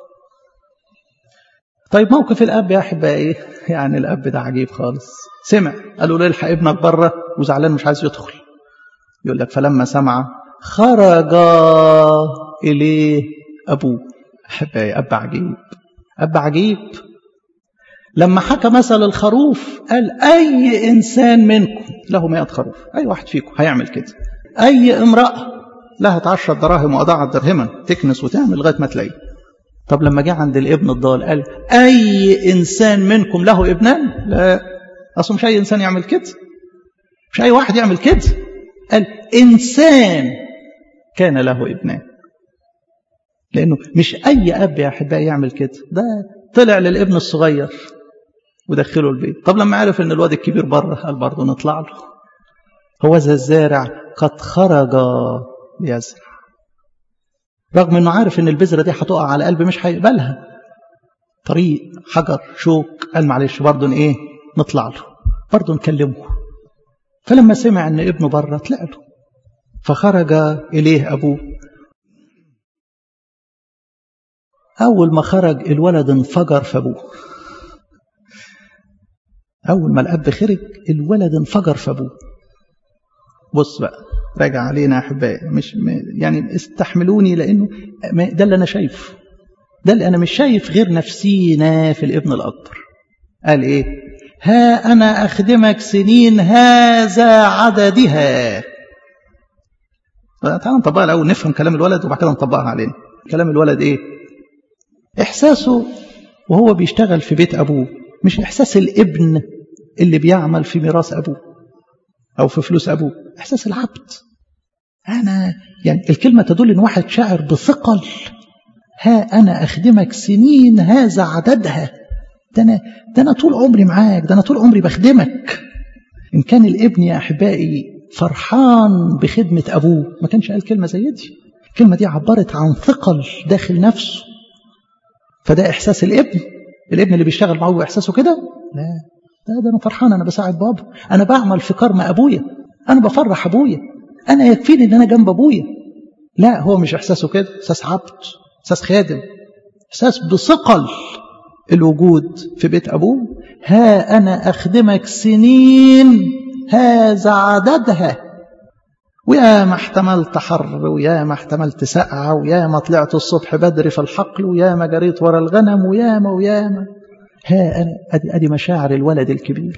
طيب موقف الاب يا احبائي يعني الاب ده عجيب خالص سمع قالوا له الحق ابنك بره وزعلان مش عايز يدخل يقول لك فلما سمع خرج اليه ابوه احبائي اب عجيب اب عجيب لما حكى مثل الخروف قال اي انسان منكم له 100 خروف اي واحد فيكم هيعمل كده اي امراه لها تعشر دراهم واضاعت درهما تكنس وتعمل لغايه ما تلاقيه طب لما جه عند الابن الضال قال اي انسان منكم له ابنان لا اصلا مش اي انسان يعمل كده مش اي واحد يعمل كده قال انسان كان له ابنان لانه مش اي اب يا احبائي يعمل كده ده طلع للابن الصغير ودخله البيت طب لما عرف ان الواد الكبير بره قال برضه نطلع له هو ذا الزارع قد خرج ليزرع رغم انه عارف ان البذره دي هتقع على قلب مش هيقبلها طريق حجر شوك قال معلش برضه ايه نطلع له برضه نكلمه فلما سمع ان ابنه بره طلع له فخرج اليه ابوه اول ما خرج الولد انفجر في ابوه اول ما الاب خرج الولد انفجر في ابوه بص بقى راجع علينا يا احبائي مش يعني استحملوني لانه ده اللي انا شايفه ده اللي انا مش شايف غير نفسينا في الابن الاكبر قال ايه ها انا اخدمك سنين هذا عددها تعال نطبقها الاول نفهم كلام الولد وبعد كده نطبقها علينا كلام الولد ايه احساسه وهو بيشتغل في بيت ابوه مش احساس الابن اللي بيعمل في ميراث ابوه او في فلوس ابوه احساس العبد انا يعني الكلمه تدل ان واحد شاعر بثقل ها انا اخدمك سنين هذا عددها ده انا ده انا طول عمري معاك ده انا طول عمري بخدمك ان كان الابن يا احبائي فرحان بخدمه ابوه ما كانش قال كلمه زي دي الكلمه دي عبرت عن ثقل داخل نفسه فده احساس الابن الابن اللي بيشتغل معه احساسه كده لا ده, ده انا فرحان انا بساعد بابا انا بعمل في كرم ابويا انا بفرح ابويا انا يكفيني ان انا جنب ابويا لا هو مش احساسه كده احساس عبد احساس خادم احساس بثقل الوجود في بيت ابوه ها انا اخدمك سنين هذا عددها ويا ما احتملت حر ويا ما احتملت سقعة ويا ما طلعت الصبح بدري في الحقل ويا ما جريت ورا الغنم ويا ما ويا ما ها أنا أدي, أدي مشاعر الولد الكبير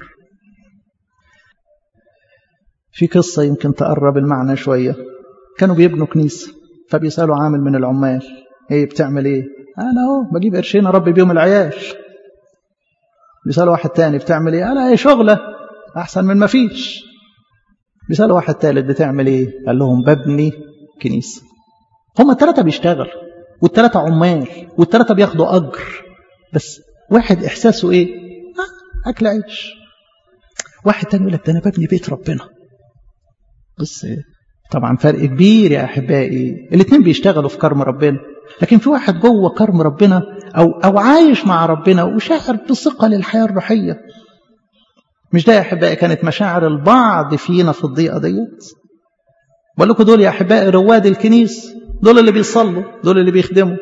في قصة يمكن تقرب المعنى شوية كانوا بيبنوا كنيسة فبيسألوا عامل من العمال ايه بتعمل ايه انا اهو بجيب قرشين اربي بيهم العيال بيسألوا واحد تاني بتعمل ايه انا ايه شغلة احسن من ما فيش بيسألوا واحد تالت بتعمل ايه قال لهم ببني كنيسة هما التلاتة بيشتغل والتلاتة عمال والتلاتة بياخدوا أجر بس واحد إحساسه إيه آه أكل عيش واحد تاني يقول لك ده أنا ببني بيت ربنا بس طبعا فرق كبير يا أحبائي الاتنين بيشتغلوا في كرم ربنا لكن في واحد جوه كرم ربنا أو, أو عايش مع ربنا وشاعر بثقة للحياة الروحية مش ده يا أحبائي كانت مشاعر البعض فينا في الضيقة ديت بقول لكم دول يا أحبائي رواد الكنيس دول اللي بيصلوا دول اللي بيخدموا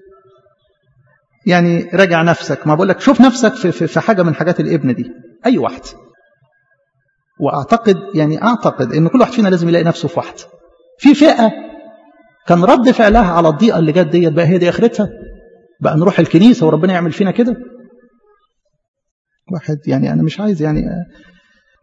يعني راجع نفسك ما بقول لك شوف نفسك في, في, في حاجة من حاجات الابن دي أي واحد وأعتقد يعني أعتقد إن كل واحد فينا لازم يلاقي نفسه في واحدة في فئة كان رد فعلها على الضيقة اللي جت ديت بقى هي دي آخرتها بقى نروح الكنيسة وربنا يعمل فينا كده واحد يعني أنا مش عايز يعني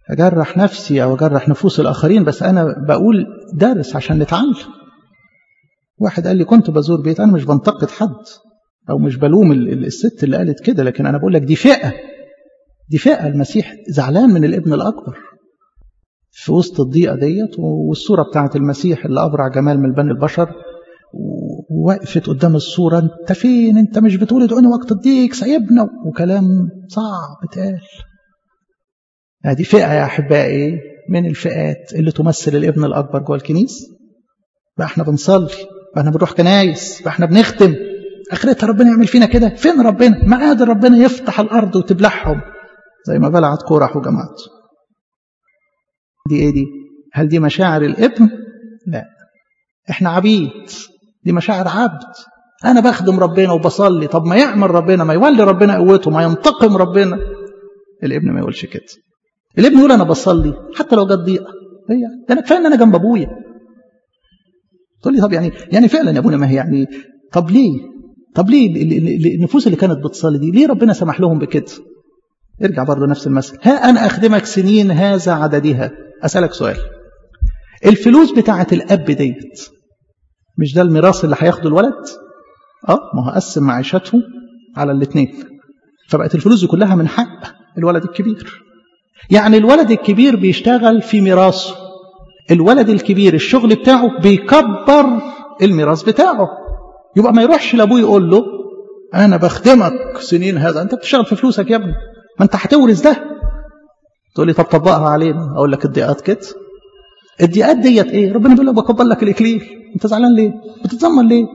اجرح نفسي او اجرح نفوس الاخرين بس انا بقول درس عشان نتعلم واحد قال لي كنت بزور بيت انا مش بنتقد حد او مش بلوم الست اللي قالت كده لكن انا بقول لك دي فئه دي فئه المسيح زعلان من الابن الاكبر في وسط الضيقه ديت والصوره بتاعت المسيح اللي ابرع جمال من بني البشر ووقفت قدام الصوره انت فين انت مش بتقول ادعوني وقت الضيق سايبنا وكلام صعب اتقال هذه فئه يا احبائي من الفئات اللي تمثل الابن الاكبر جوه الكنيسه بقى احنا بنصلي بقى احنا بنروح كنايس بقى احنا بنختم اخرتها ربنا يعمل فينا كده فين ربنا ما قادر ربنا يفتح الارض وتبلعهم زي ما بلعت كورح وجماعته دي ايه دي هل دي مشاعر الابن لا احنا عبيد دي مشاعر عبد انا بخدم ربنا وبصلي طب ما يعمل ربنا ما يولي ربنا قوته ما ينتقم ربنا الابن ما يقولش كده الابن يقول انا بصلي حتى لو جت ضيقه هي ده انا كفايه ان انا جنب ابويا تقول لي طب يعني يعني فعلا يا ابونا ما هي يعني طب ليه طب ليه النفوس اللي كانت بتصلي دي ليه ربنا سمح لهم بكده ارجع برضه نفس المثل ها انا اخدمك سنين هذا عددها اسالك سؤال الفلوس بتاعه الاب ديت مش ده الميراث اللي هياخده الولد اه ما هو قسم معيشته على الاثنين فبقت الفلوس دي كلها من حق الولد الكبير يعني الولد الكبير بيشتغل في ميراثه الولد الكبير الشغل بتاعه بيكبر الميراث بتاعه يبقى ما يروحش لابوه يقول له انا بخدمك سنين هذا انت بتشتغل في فلوسك يا ابني ما انت هتورث ده تقول لي طب طبقها علينا اقول لك الضيقات كده الضيقات ديت ايه ربنا بيقول لك بكبر لك الاكليل انت زعلان ليه بتتذمر ليه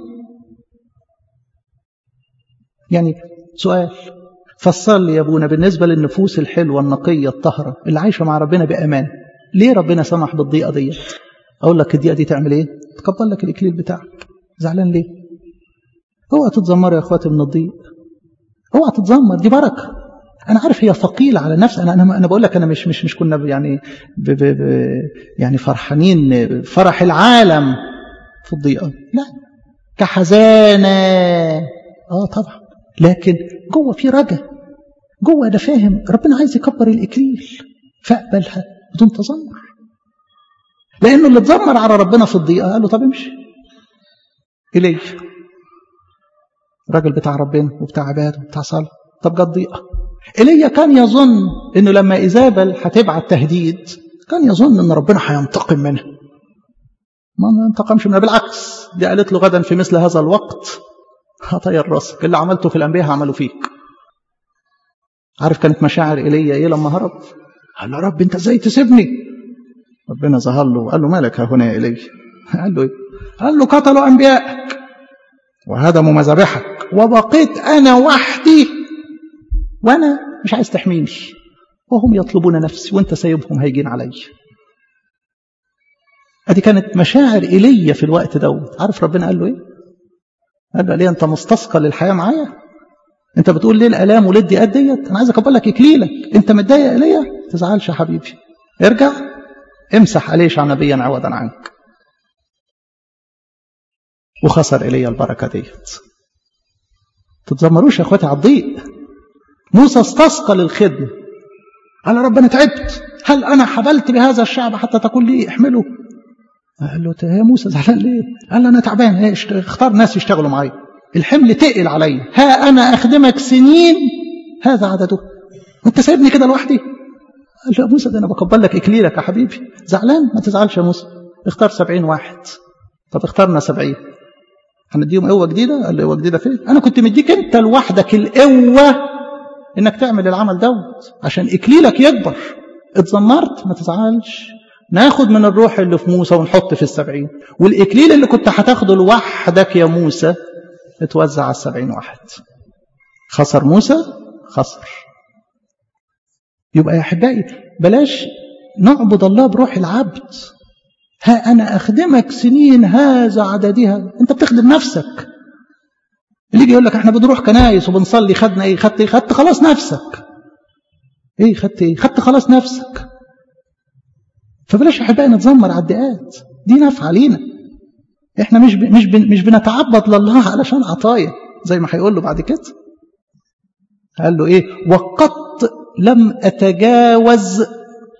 يعني سؤال فسر لي يا ابونا بالنسبه للنفوس الحلوه النقيه الطاهره اللي عايشه مع ربنا بامان ليه ربنا سمح بالضيقه ديت اقول لك الضيقه دي تعمل ايه تكبر لك الاكليل بتاعك زعلان ليه اوعى تتذمروا يا اخواتي من الضيق اوعى تتذمر دي بركه انا عارف هي ثقيله على نفسي انا انا انا بقول لك انا مش مش مش كنا يعني ب ب ب يعني فرحانين فرح العالم في الضيقه لا كحزانه اه طبعا لكن جوه في رجا جوه انا فاهم ربنا عايز يكبر الاكليل فاقبلها بدون تذمر لانه اللي اتذمر على ربنا في الضيقه قال له طب امشي الي راجل بتاع ربنا وبتاع عباده وبتاع صلاه طب جت ضيقه ايليا كان يظن انه لما ايزابل هتبعت تهديد كان يظن ان ربنا هينتقم منها ما انتقمش منها بالعكس دي قالت له غدا في مثل هذا الوقت هطير راسك اللي عملته في الانبياء هعمله فيك عارف كانت مشاعر ايليا ايه لما هرب قال له رب انت ازاي تسيبني ربنا ظهر له وقال له مالك ها هنا يا ايليا قال له ايه قال له قتلوا انبيائك وهدموا مذابحك وبقيت انا وحدي وانا مش عايز تحميني وهم يطلبون نفسي وانت سايبهم هيجين علي ادي كانت مشاعر ايليا في الوقت دوت عارف ربنا قال له ايه قال له ليه انت مستثقل للحياه معايا انت بتقول ليه الالام وليه الضيقات ديت انا عايز اكبر لك اكليلك انت متضايق يا ايليا ما تزعلش يا حبيبي ارجع امسح عليه نبيا عوضا عنك وخسر ايليا البركه ديت تتذمروش يا اخواتي على الضيق موسى استثقل الخدمة قال رب أنا تعبت هل أنا حبلت بهذا الشعب حتى تقول لي احمله قال له يا موسى زعلان ليه قال له أنا تعبان اختار ناس يشتغلوا معايا الحمل تقل عليا ها أنا أخدمك سنين هذا عدده وانت سايبني كده لوحدي قال له يا موسى ده أنا بقبل لك إكليلك يا حبيبي زعلان ما تزعلش يا موسى اختار سبعين واحد طب اخترنا سبعين هنديهم قوة جديدة قال له قوة جديدة فين أنا كنت مديك أنت لوحدك القوة انك تعمل العمل دوت عشان اكليلك يكبر اتذمرت ما تزعلش ناخد من الروح اللي في موسى ونحط في السبعين والاكليل اللي كنت هتاخده لوحدك يا موسى اتوزع على السبعين واحد خسر موسى خسر يبقى يا احبائي بلاش نعبد الله بروح العبد ها انا اخدمك سنين هذا عددها انت بتخدم نفسك اللي يجي يقول لك احنا بنروح كنايس وبنصلي خدنا ايه خدت ايه خدت خلاص نفسك ايه خدت ايه خدت خلاص نفسك فبلاش احبائي نتذمر على الدقات دي نافعه لينا احنا مش ب... مش ب... مش بنتعبد لله علشان عطايا زي ما هيقول له بعد كده قال له ايه وقد لم اتجاوز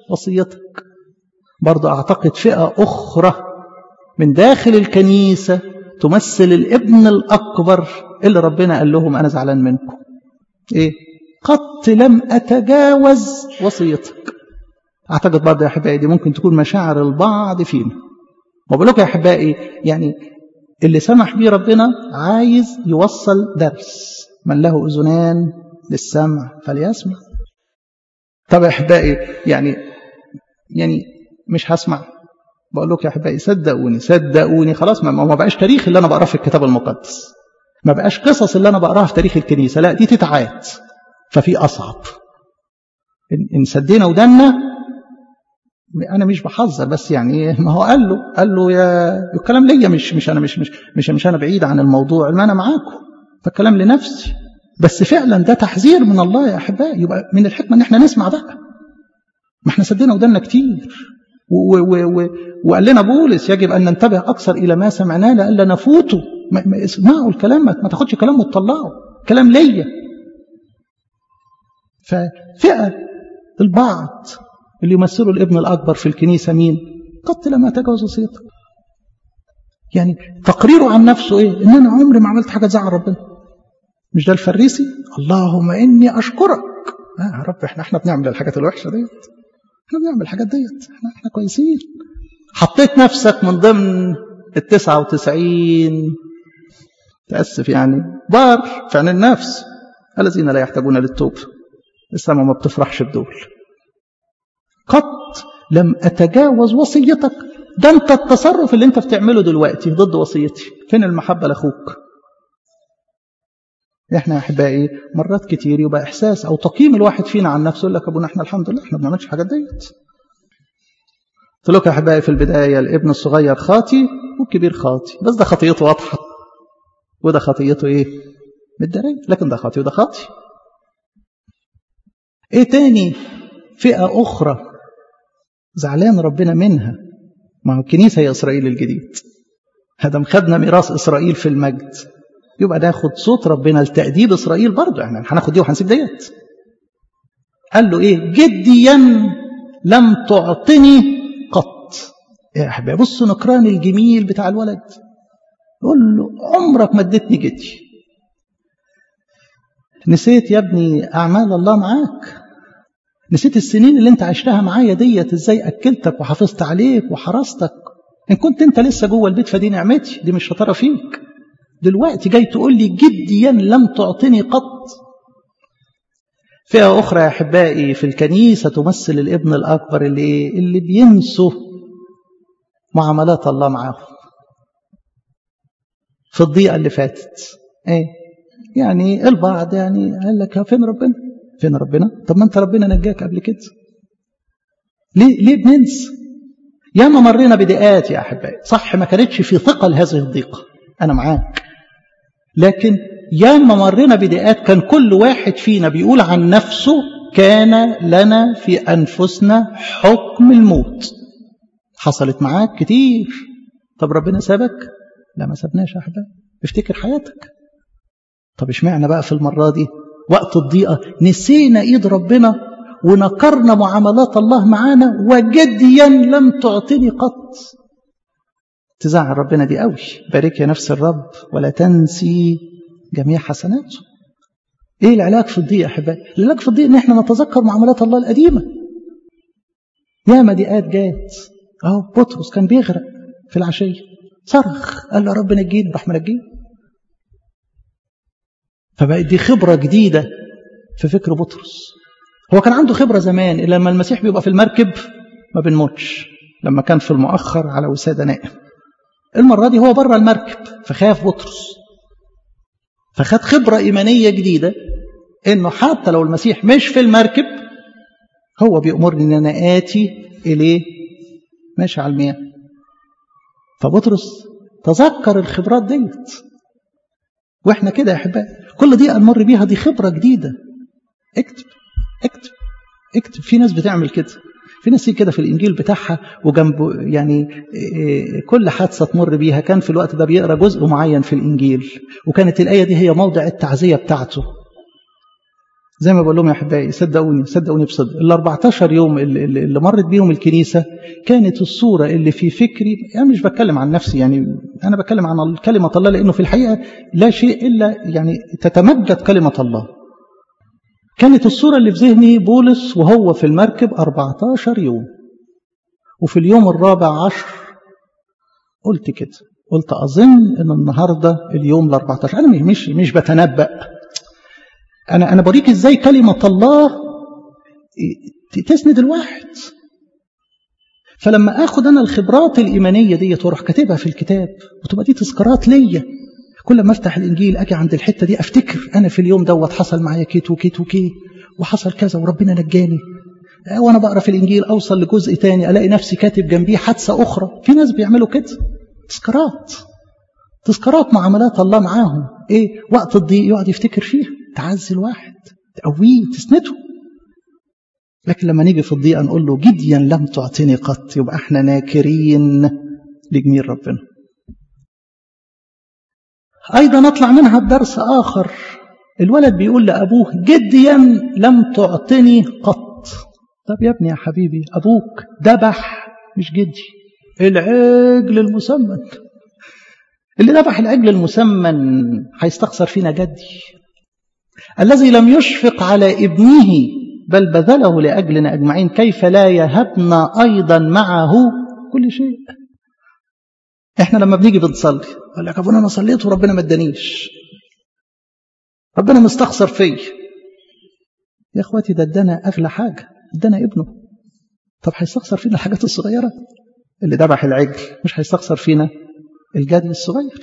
وصيتك برضه أعتقد فئة أخرى من داخل الكنيسة تمثل الابن الأكبر اللي ربنا قال لهم أنا زعلان منكم إيه قط لم أتجاوز وصيتك أعتقد برضه يا أحبائي دي ممكن تكون مشاعر البعض فينا وبقول لكم يا أحبائي يعني اللي سمح بيه ربنا عايز يوصل درس من له أذنان للسمع فليسمع طب يا أحبائي يعني يعني مش هسمع بقول لكم يا أحبائي صدقوني صدقوني خلاص ما, ما بقاش تاريخ اللي أنا بقراه في الكتاب المقدس ما بقاش قصص اللي أنا بقراها في تاريخ الكنيسة لا دي تتعاد ففي أصعب إن سدينا ودنا انا مش بحذر بس يعني ما هو قال له قال له يا الكلام ليا مش مش انا مش مش مش, مش انا بعيد عن الموضوع ما انا معاكم فالكلام لنفسي بس فعلا ده تحذير من الله يا احبائي يبقى من الحكمه ان احنا نسمع بقى ما احنا سدينا ودنا كتير و و و وقال لنا بولس يجب ان ننتبه اكثر الى ما سمعناه لئلا نفوته ما, ما اسمعوا الكلام ما تاخدش كلام وتطلعه كلام ليا ففئه البعض اللي يمثلوا الابن الأكبر في الكنيسة مين قط لما تجاوز وصيتك يعني تقريره عن نفسه ايه ان انا عمري ما عملت حاجه تزعل ربنا مش ده الفريسي اللهم اني اشكرك آه يا رب احنا احنا بنعمل الحاجات الوحشه ديت احنا بنعمل الحاجات ديت احنا احنا كويسين حطيت نفسك من ضمن ال 99 تاسف يعني بار في عين النفس الذين لا يحتاجون للتوبه السماء ما بتفرحش بدول قط لم أتجاوز وصيتك ده أنت التصرف اللي أنت بتعمله دلوقتي ضد وصيتي فين المحبة لأخوك احنا يا احبائي مرات كتير يبقى احساس او تقييم الواحد فينا عن نفسه يقول لك ابونا احنا الحمد لله احنا ما بنعملش الحاجات ديت قلت لكم يا احبائي في البدايه الابن الصغير خاطي والكبير خاطي بس ده خطيته واضحه وده خطيته ايه متداريه لكن ده خاطي وده خاطي ايه تاني فئه اخرى زعلان ربنا منها ما هو الكنيسة هي إسرائيل الجديد هذا خدنا ميراث إسرائيل في المجد يبقى ناخد صوت ربنا لتأديب إسرائيل برضه احنا هناخد دي وهنسيب ديت قال له إيه جديا لم تعطني قط يا أحبابي بصوا نكران الجميل بتاع الولد يقول له عمرك ما اديتني جدي نسيت يا ابني أعمال الله معاك نسيت السنين اللي انت عشتها معايا ديت ازاي اكلتك وحافظت عليك وحرستك ان كنت انت لسه جوه البيت فدي نعمتي دي مش شطاره فيك دلوقتي جاي تقول لي جديا لم تعطني قط فئه اخرى يا احبائي في الكنيسه تمثل الابن الاكبر اللي اللي بينسوا معاملات الله معاهم في الضيقه اللي فاتت ايه يعني البعض يعني قال لك فين ربنا فين ربنا طب ما انت ربنا نجاك قبل كده ليه ليه بننسى ياما مرينا بضيقات يا احبائي صح ما كانتش في ثقل هذه الضيقه انا معاك لكن ياما مرينا بضيقات كان كل واحد فينا بيقول عن نفسه كان لنا في انفسنا حكم الموت حصلت معاك كتير طب ربنا سابك لا ما سابناش يا احبائي افتكر حياتك طب اشمعنى بقى في المره دي وقت الضيقة نسينا إيد ربنا ونكرنا معاملات الله معانا وجديا لم تعطني قط تزعل ربنا دي قوي بارك يا نفس الرب ولا تنسي جميع حسناته ايه العلاج في الضيقة يا احبائي العلاج في الضيقة ان احنا نتذكر معاملات الله القديمة ياما ضيقات جات اهو بطرس كان بيغرق في العشية صرخ قال له رب نجيني راح منجيه فبقت دي خبرة جديدة في فكر بطرس هو كان عنده خبرة زمان لما المسيح بيبقى في المركب ما بنموتش لما كان في المؤخر على وسادة نائم المرة دي هو بره المركب فخاف بطرس فخد خبرة إيمانية جديدة إنه حتى لو المسيح مش في المركب هو بيأمرني إن أنا آتي إليه ماشي على المياه فبطرس تذكر الخبرات ديت واحنا كده يا احبائي كل دي نمر بيها دي خبره جديده اكتب اكتب اكتب في ناس بتعمل كده في ناس كده في الانجيل بتاعها وجنب يعني كل حادثه تمر بيها كان في الوقت ده بيقرا جزء معين في الانجيل وكانت الايه دي هي موضع التعزيه بتاعته زي ما بقول لهم يا احبائي صدقوني صدقوني بصدق ال 14 يوم اللي, اللي مرت بيهم الكنيسه كانت الصوره اللي في فكري انا مش بتكلم عن نفسي يعني انا بتكلم عن كلمه الله لانه في الحقيقه لا شيء الا يعني تتمجد كلمه الله. كانت الصوره اللي في ذهني بولس وهو في المركب 14 يوم. وفي اليوم الرابع عشر قلت كده قلت اظن ان النهارده اليوم ال 14 انا مش مش بتنبأ أنا أنا بوريك إزاي كلمة الله تسند الواحد فلما آخد أنا الخبرات الإيمانية دي وأروح كاتبها في الكتاب وتبقى دي تذكارات ليا كل ما أفتح الإنجيل أجي عند الحتة دي أفتكر أنا في اليوم دوت حصل معايا كيت وكيت وكيت وحصل كذا وربنا نجاني وأنا بقرا في الإنجيل أوصل لجزء تاني ألاقي نفسي كاتب جنبيه حادثة أخرى في ناس بيعملوا كده تذكارات تذكارات معاملات الله معاهم إيه وقت الضيق يقعد يفتكر فيها تعزي الواحد تقويه تسنده لكن لما نيجي في الضيقة نقول له جديا لم تعطيني قط يبقى احنا ناكرين لجميل ربنا أيضا نطلع منها بدرس آخر الولد بيقول لأبوه جديا لم تعطني قط طب يا ابني يا حبيبي أبوك ذبح مش جدي العجل المسمن اللي ذبح العجل المسمن هيستخسر فينا جدي الذي لم يشفق على ابنه بل بذله لأجلنا أجمعين كيف لا يهبنا أيضا معه كل شيء احنا لما بنيجي بنصلي قال لك ابونا انا صليت وربنا ما ادانيش ربنا مستخسر فيا يا اخواتي ده ادانا اغلى حاجه ادانا ابنه طب هيستخسر فينا الحاجات الصغيره اللي ذبح العجل مش هيستخسر فينا الجدي الصغير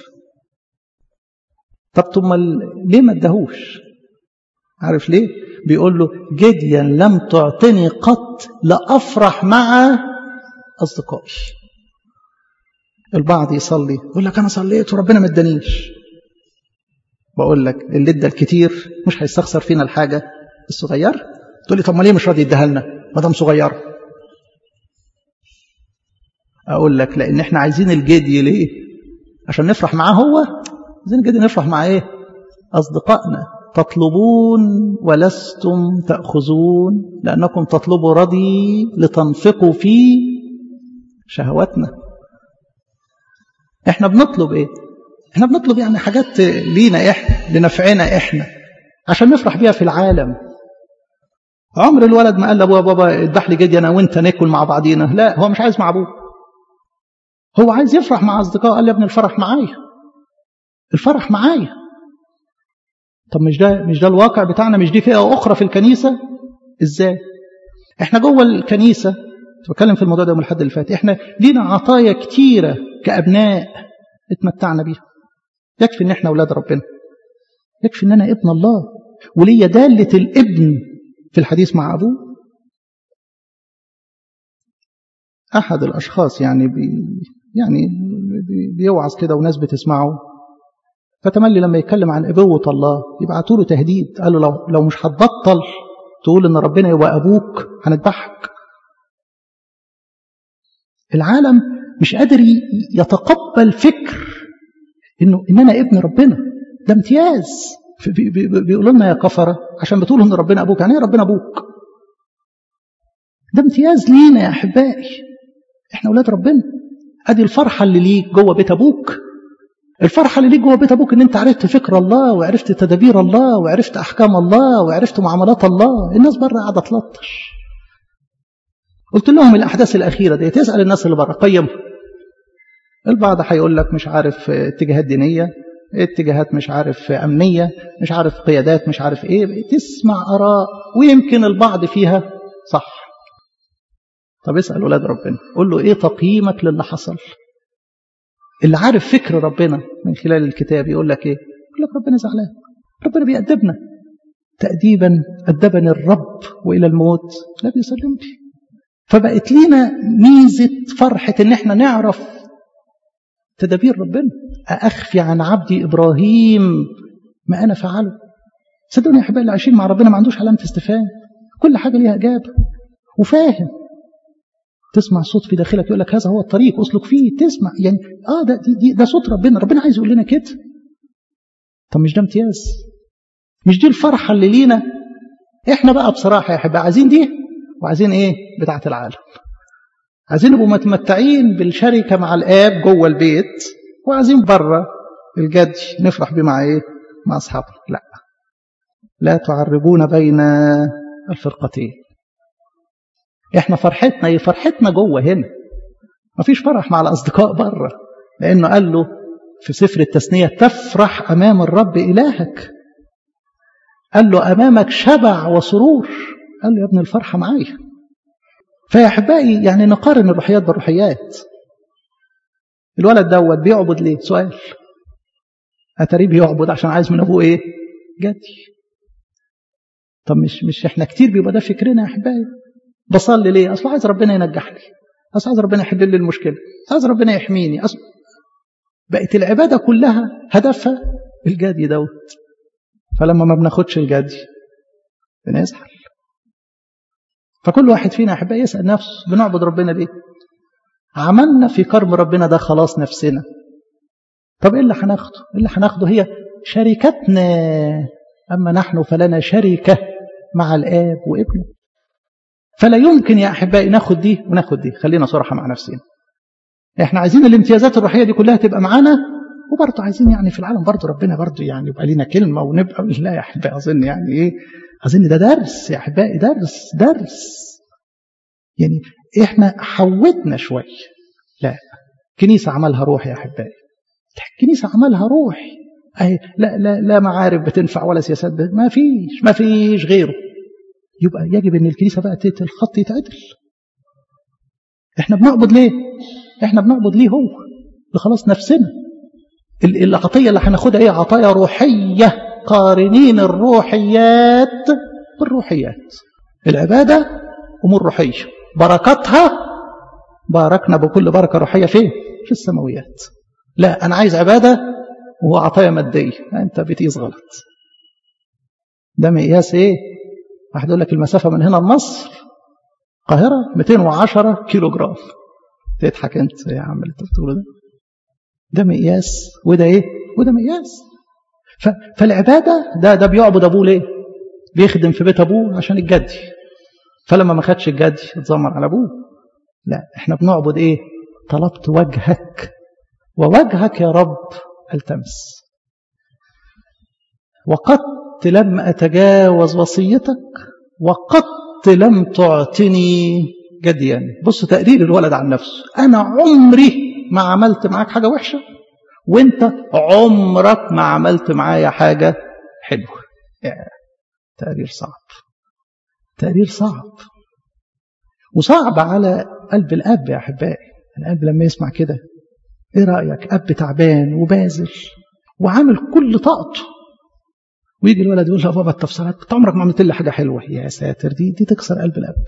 طب ثم ليه ما اداهوش عارف ليه بيقول له جديا لم تعطني قط لأفرح مع أصدقائي البعض يصلي يقول لك أنا صليت وربنا ما ادانيش بقول لك اللي ادى الكتير مش هيستخسر فينا الحاجة الصغيرة تقول لي طب ما ليه مش راضي يديها لنا ما دام صغير أقول لك لأن احنا عايزين الجدي ليه عشان نفرح معاه هو عايزين الجدي نفرح مع ايه أصدقائنا تطلبون ولستم تأخذون لأنكم تطلبوا رضي لتنفقوا في شهواتنا احنا بنطلب ايه احنا بنطلب يعني حاجات لينا احنا لنفعنا احنا عشان نفرح بيها في العالم عمر الولد ما قال لابوه بابا اذبح لي جدي انا وانت ناكل مع بعضينا لا هو مش عايز مع ابوه هو عايز يفرح مع اصدقائه قال لي يا ابني الفرح معايا الفرح معايا طب مش ده مش ده الواقع بتاعنا مش دي فئه اخرى في الكنيسه ازاي احنا جوه الكنيسه بتكلم في الموضوع ده من الحد اللي فات احنا لينا عطايا كتيره كابناء اتمتعنا بيها يكفي ان احنا اولاد ربنا يكفي ان انا ابن الله وليا داله الابن في الحديث مع ابوه احد الاشخاص يعني بي يعني بيوعظ كده وناس بتسمعه فتملي لما يتكلم عن ابوه الله يبعتوا له تهديد قال له لو لو مش هتبطل تقول ان ربنا يبقى ابوك هنذبحك العالم مش قادر يتقبل فكر انه ان انا ابن ربنا ده امتياز بيقولوا لنا يا كفره عشان بتقولوا ان ربنا ابوك يعني ايه ربنا ابوك ده امتياز لينا يا احبائي احنا اولاد ربنا ادي الفرحه اللي ليك جوه بيت ابوك الفرحه اللي ليك جوه بيت ابوك ان انت عرفت فكر الله وعرفت تدابير الله وعرفت احكام الله وعرفت معاملات الله الناس بره قاعده تلطش قلت لهم الاحداث الاخيره دي تسال الناس اللي بره قيمها البعض هيقول لك مش عارف اتجاهات دينيه اتجاهات مش عارف امنيه مش عارف قيادات مش عارف ايه تسمع اراء ويمكن البعض فيها صح طب اسال ولاد ربنا قول له ايه تقييمك للي حصل اللي عارف فكر ربنا من خلال الكتاب يقول لك ايه يقول لك ربنا زعلان ربنا بيأدبنا تأديبا أدبني الرب وإلى الموت لا بيسلمني فبقت لينا ميزة فرحة إن إحنا نعرف تدابير ربنا أخفي عن عبدي إبراهيم ما أنا فعله صدقوني يا أحبائي اللي عايشين مع ربنا ما عندوش علامة استفهام كل حاجة ليها إجابة وفاهم تسمع صوت في داخلك يقول لك هذا هو الطريق اسلك فيه تسمع يعني اه ده دي, دي ده صوت ربنا ربنا عايز يقول لنا كده طب مش ده امتياز مش دي الفرحه اللي لينا احنا بقى بصراحه يا احبائي عايزين دي وعايزين ايه بتاعه العالم عايزين نبقوا متمتعين بالشركه مع الاب جوه البيت وعايزين بره الجد نفرح بيه مع ايه مع اصحابنا لا لا تعربون بين الفرقتين احنا فرحتنا ايه فرحتنا جوه هنا مفيش فرح مع الاصدقاء بره لانه قال له في سفر التثنيه تفرح امام الرب الهك قال له امامك شبع وسرور قال له يا ابن الفرحه معايا فيا احبائي يعني نقارن الروحيات بالروحيات الولد دوت بيعبد ليه سؤال اتاريه بيعبد عشان عايز من ابوه ايه جدي طب مش مش احنا كتير بيبقى ده فكرنا يا احبائي بصلي ليه اصل عايز ربنا ينجحني اصل عايز ربنا يحل لي المشكله عايز ربنا يحميني أصل بقت العباده كلها هدفها الجدي دوت فلما ما بناخدش الجدي بنزعل فكل واحد فينا يا احبائي يسال نفسه بنعبد ربنا ليه عملنا في كرم ربنا ده خلاص نفسنا طب ايه اللي هناخده اللي هناخده هي شركتنا اما نحن فلنا شركه مع الاب وابنه فلا يمكن يا احبائي ناخد دي وناخد دي خلينا صراحه مع نفسنا احنا عايزين الامتيازات الروحيه دي كلها تبقى معانا وبرضه عايزين يعني في العالم برضه ربنا برضه يعني يبقى لينا كلمه ونبقى لا يا احبائي اظن يعني ايه اظن ده درس يا احبائي درس درس يعني احنا حودنا شويه لا كنيسه عملها روح يا احبائي الكنيسه عملها روح أي لا لا لا معارف بتنفع ولا سياسات ما فيش ما فيش غيره يبقى يجب ان الكنيسه بقى الخط يتعدل احنا بنعبد ليه احنا بنعبد ليه هو لخلاص نفسنا العطيه اللي هناخدها ايه عطايا روحيه قارنين الروحيات بالروحيات العباده امور روحيه بركاتها باركنا بكل بركه روحيه فين في السماويات لا انا عايز عباده وهو عطايا ماديه انت بتقيس غلط ده مقياس ايه واحد يقول لك المسافه من هنا لمصر القاهره 210 كيلو جرام تضحك انت يا عم اللي انت بتقوله ده ده مقياس وده ايه وده مقياس ف... فالعباده ده ده بيعبد ابوه ليه بيخدم في بيت ابوه عشان الجدي فلما ما خدش الجدي اتذمر على ابوه لا احنا بنعبد ايه طلبت وجهك ووجهك يا رب التمس وقد لم اتجاوز وصيتك وقد لم تعطني جديا بص تقرير الولد عن نفسه انا عمري ما عملت معاك حاجه وحشه وانت عمرك ما عملت معايا حاجه حلوه تقرير صعب تقرير صعب وصعب على قلب الاب يا احبائي الاب لما يسمع كده ايه رايك اب تعبان وبازل وعامل كل طاقته ويجي الولد يقول له بابا التفسيرات انت عمرك ما عملت لي حاجه حلوه يا ساتر دي دي تكسر قلب الاب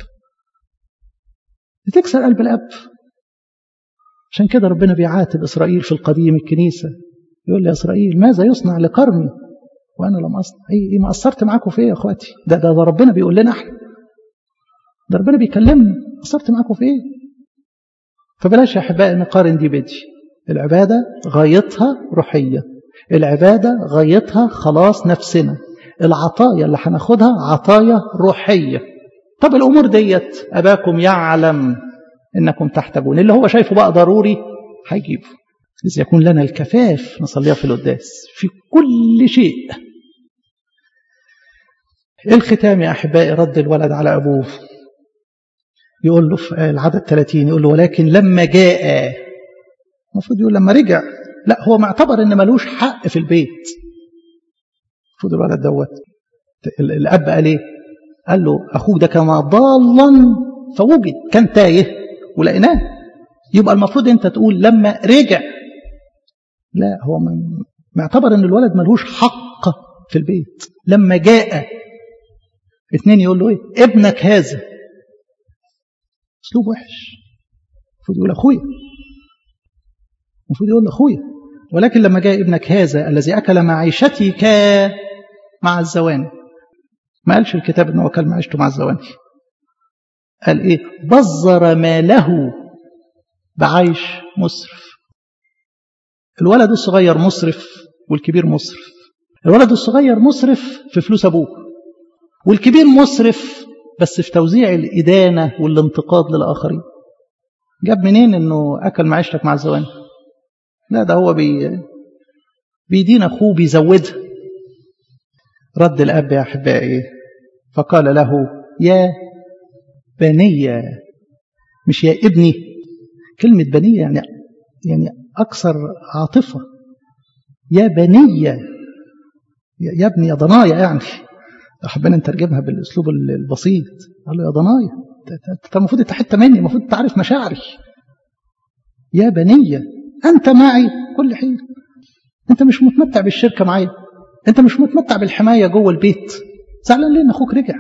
دي تكسر قلب الاب عشان كده ربنا بيعاتب اسرائيل في القديم الكنيسه يقول لي يا اسرائيل ماذا يصنع لكرمي وانا لم اصنع ايه, إيه ما قصرت معاكم في ايه يا اخواتي ده, ده ده ربنا بيقول لنا احنا ده ربنا بيكلمنا قصرت معاكم في ايه فبلاش يا احبائي نقارن دي بدي العباده غايتها روحيه العباده غايتها خلاص نفسنا العطايا اللي هناخدها عطايا روحيه طب الامور ديت اباكم يعلم انكم تحتاجون اللي هو شايفه بقى ضروري هيجيبه إذ يكون لنا الكفاف نصليها في القداس في كل شيء الختام يا أحبائي رد الولد على أبوه يقول له في العدد 30 يقول له ولكن لما جاء المفروض يقول لما رجع لا هو معتبر ان ملوش حق في البيت المفروض الولد دوت الاب قال ايه قال له اخوك ده كان ضالا فوجد كان تايه ولقيناه يبقى المفروض انت تقول لما رجع لا هو معتبر ان الولد ملوش حق في البيت لما جاء اثنين يقول له ايه ابنك هذا اسلوب وحش المفروض يقول اخويا المفروض يقول له اخويا ولكن لما جاء ابنك هذا الذي اكل معيشتك مع الزواني ما قالش الكتاب ان هو اكل معيشته مع الزواني قال ايه بذر ماله بعيش مسرف الولد الصغير مسرف والكبير مسرف الولد الصغير مسرف في فلوس ابوه والكبير مسرف بس في توزيع الإدانة والانتقاد للآخرين جاب منين انه اكل معيشتك مع الزواني لا ده هو بي بيدين اخوه بيزودها رد الاب يا احبائي فقال له يا بني مش يا ابني كلمة بنية يعني يعني أكثر عاطفة يا بني يا ابني يا ضنايا يعني حبينا نترجمها بالأسلوب البسيط قال له يا ضنايا انت المفروض انت حته مني المفروض تعرف مشاعري يا بني انت معي كل حين انت مش متمتع بالشركه معايا انت مش متمتع بالحمايه جوه البيت زعلان ليه ان اخوك رجع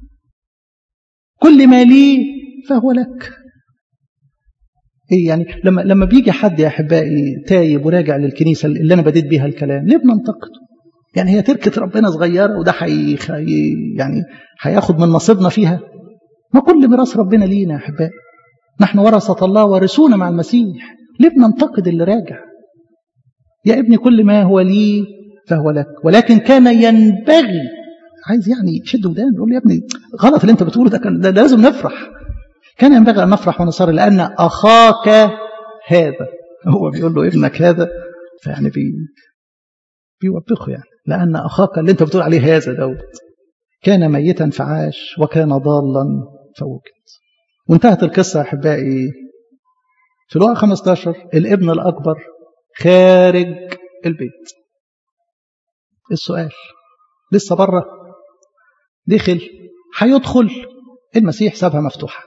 كل ما لي فهو لك ايه يعني لما لما بيجي حد يا احبائي تايب وراجع للكنيسه اللي انا بديت بيها الكلام ليه بننتقده يعني هي تركه ربنا صغيره وده حي يعني هياخد من نصيبنا فيها ما كل ميراث ربنا لينا يا احبائي نحن ورثة الله ورثونا مع المسيح ليه بننتقد اللي راجع يا ابني كل ما هو لي فهو لك ولكن كان ينبغي عايز يعني يشد ودان يقول لي يا ابني غلط اللي انت بتقوله ده كان ده لازم نفرح كان ينبغي ان نفرح ونصر لان اخاك هذا هو بيقول له ابنك هذا فيعني بي بيوبخه يعني لان اخاك اللي انت بتقول عليه هذا دوت كان ميتا فعاش وكان ضالا فوجد وانتهت القصة يا أحبائي في الوقت 15 الابن الأكبر خارج البيت السؤال لسه بره دخل هيدخل المسيح سابها مفتوحة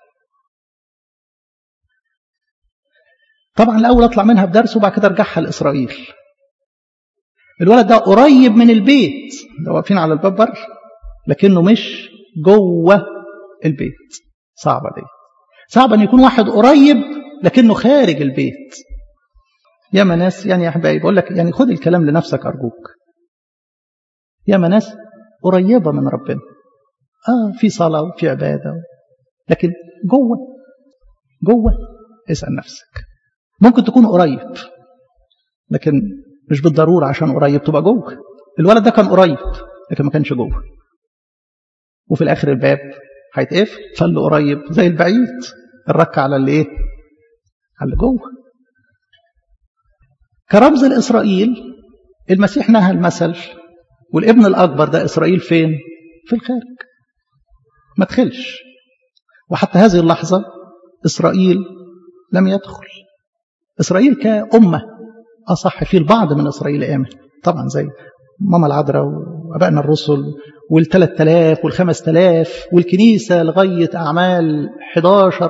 طبعا الأول أطلع منها بدرس وبعد كده أرجعها لإسرائيل الولد ده قريب من البيت ده واقفين على الباب بره لكنه مش جوه البيت صعبة دي صعب أن يكون واحد قريب لكنه خارج البيت يا ناس يعني يا أحبائي بقول لك يعني خد الكلام لنفسك أرجوك يا ناس قريبة من ربنا آه في صلاة وفي عبادة لكن جوه جوه اسأل نفسك ممكن تكون قريب لكن مش بالضرورة عشان قريب تبقى جوه الولد ده كان قريب لكن ما كانش جوه وفي الاخر الباب هيتقفل فاللي قريب زي البعيد الركع على اللي ايه على اللي جوه كرمز لاسرائيل المسيح نهى المثل والابن الاكبر ده اسرائيل فين في الخارج ما دخلش وحتى هذه اللحظه اسرائيل لم يدخل اسرائيل كامه اصح في البعض من اسرائيل امن طبعا زي ماما العذراء وابائنا الرسل والثلاث آلاف والخمس تلاف والكنيسة لغاية أعمال 11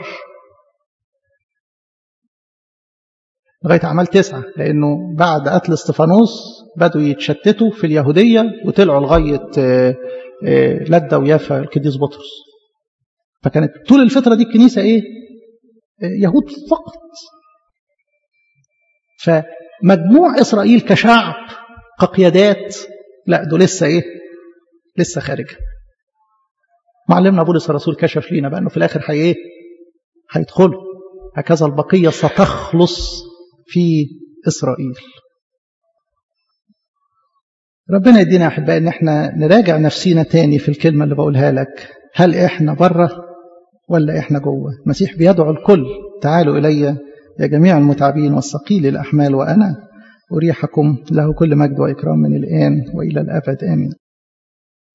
لغاية أعمال تسعة لأنه بعد قتل استفانوس بدوا يتشتتوا في اليهودية وطلعوا لغاية لدة ويافا القديس بطرس فكانت طول الفترة دي الكنيسة إيه يهود فقط فمجموع إسرائيل كشعب كقيادات لا دول لسه إيه لسه خارجة معلمنا بولس الرسول كشف لينا بقى انه في الاخر هي ايه هيدخلوا هكذا البقيه ستخلص في اسرائيل ربنا يدينا يا احبائي ان احنا نراجع نفسينا تاني في الكلمه اللي بقولها لك هل احنا بره ولا احنا جوه المسيح بيدعو الكل تعالوا الي يا جميع المتعبين والثقيل الاحمال وانا اريحكم له كل مجد واكرام من الان والى الابد امين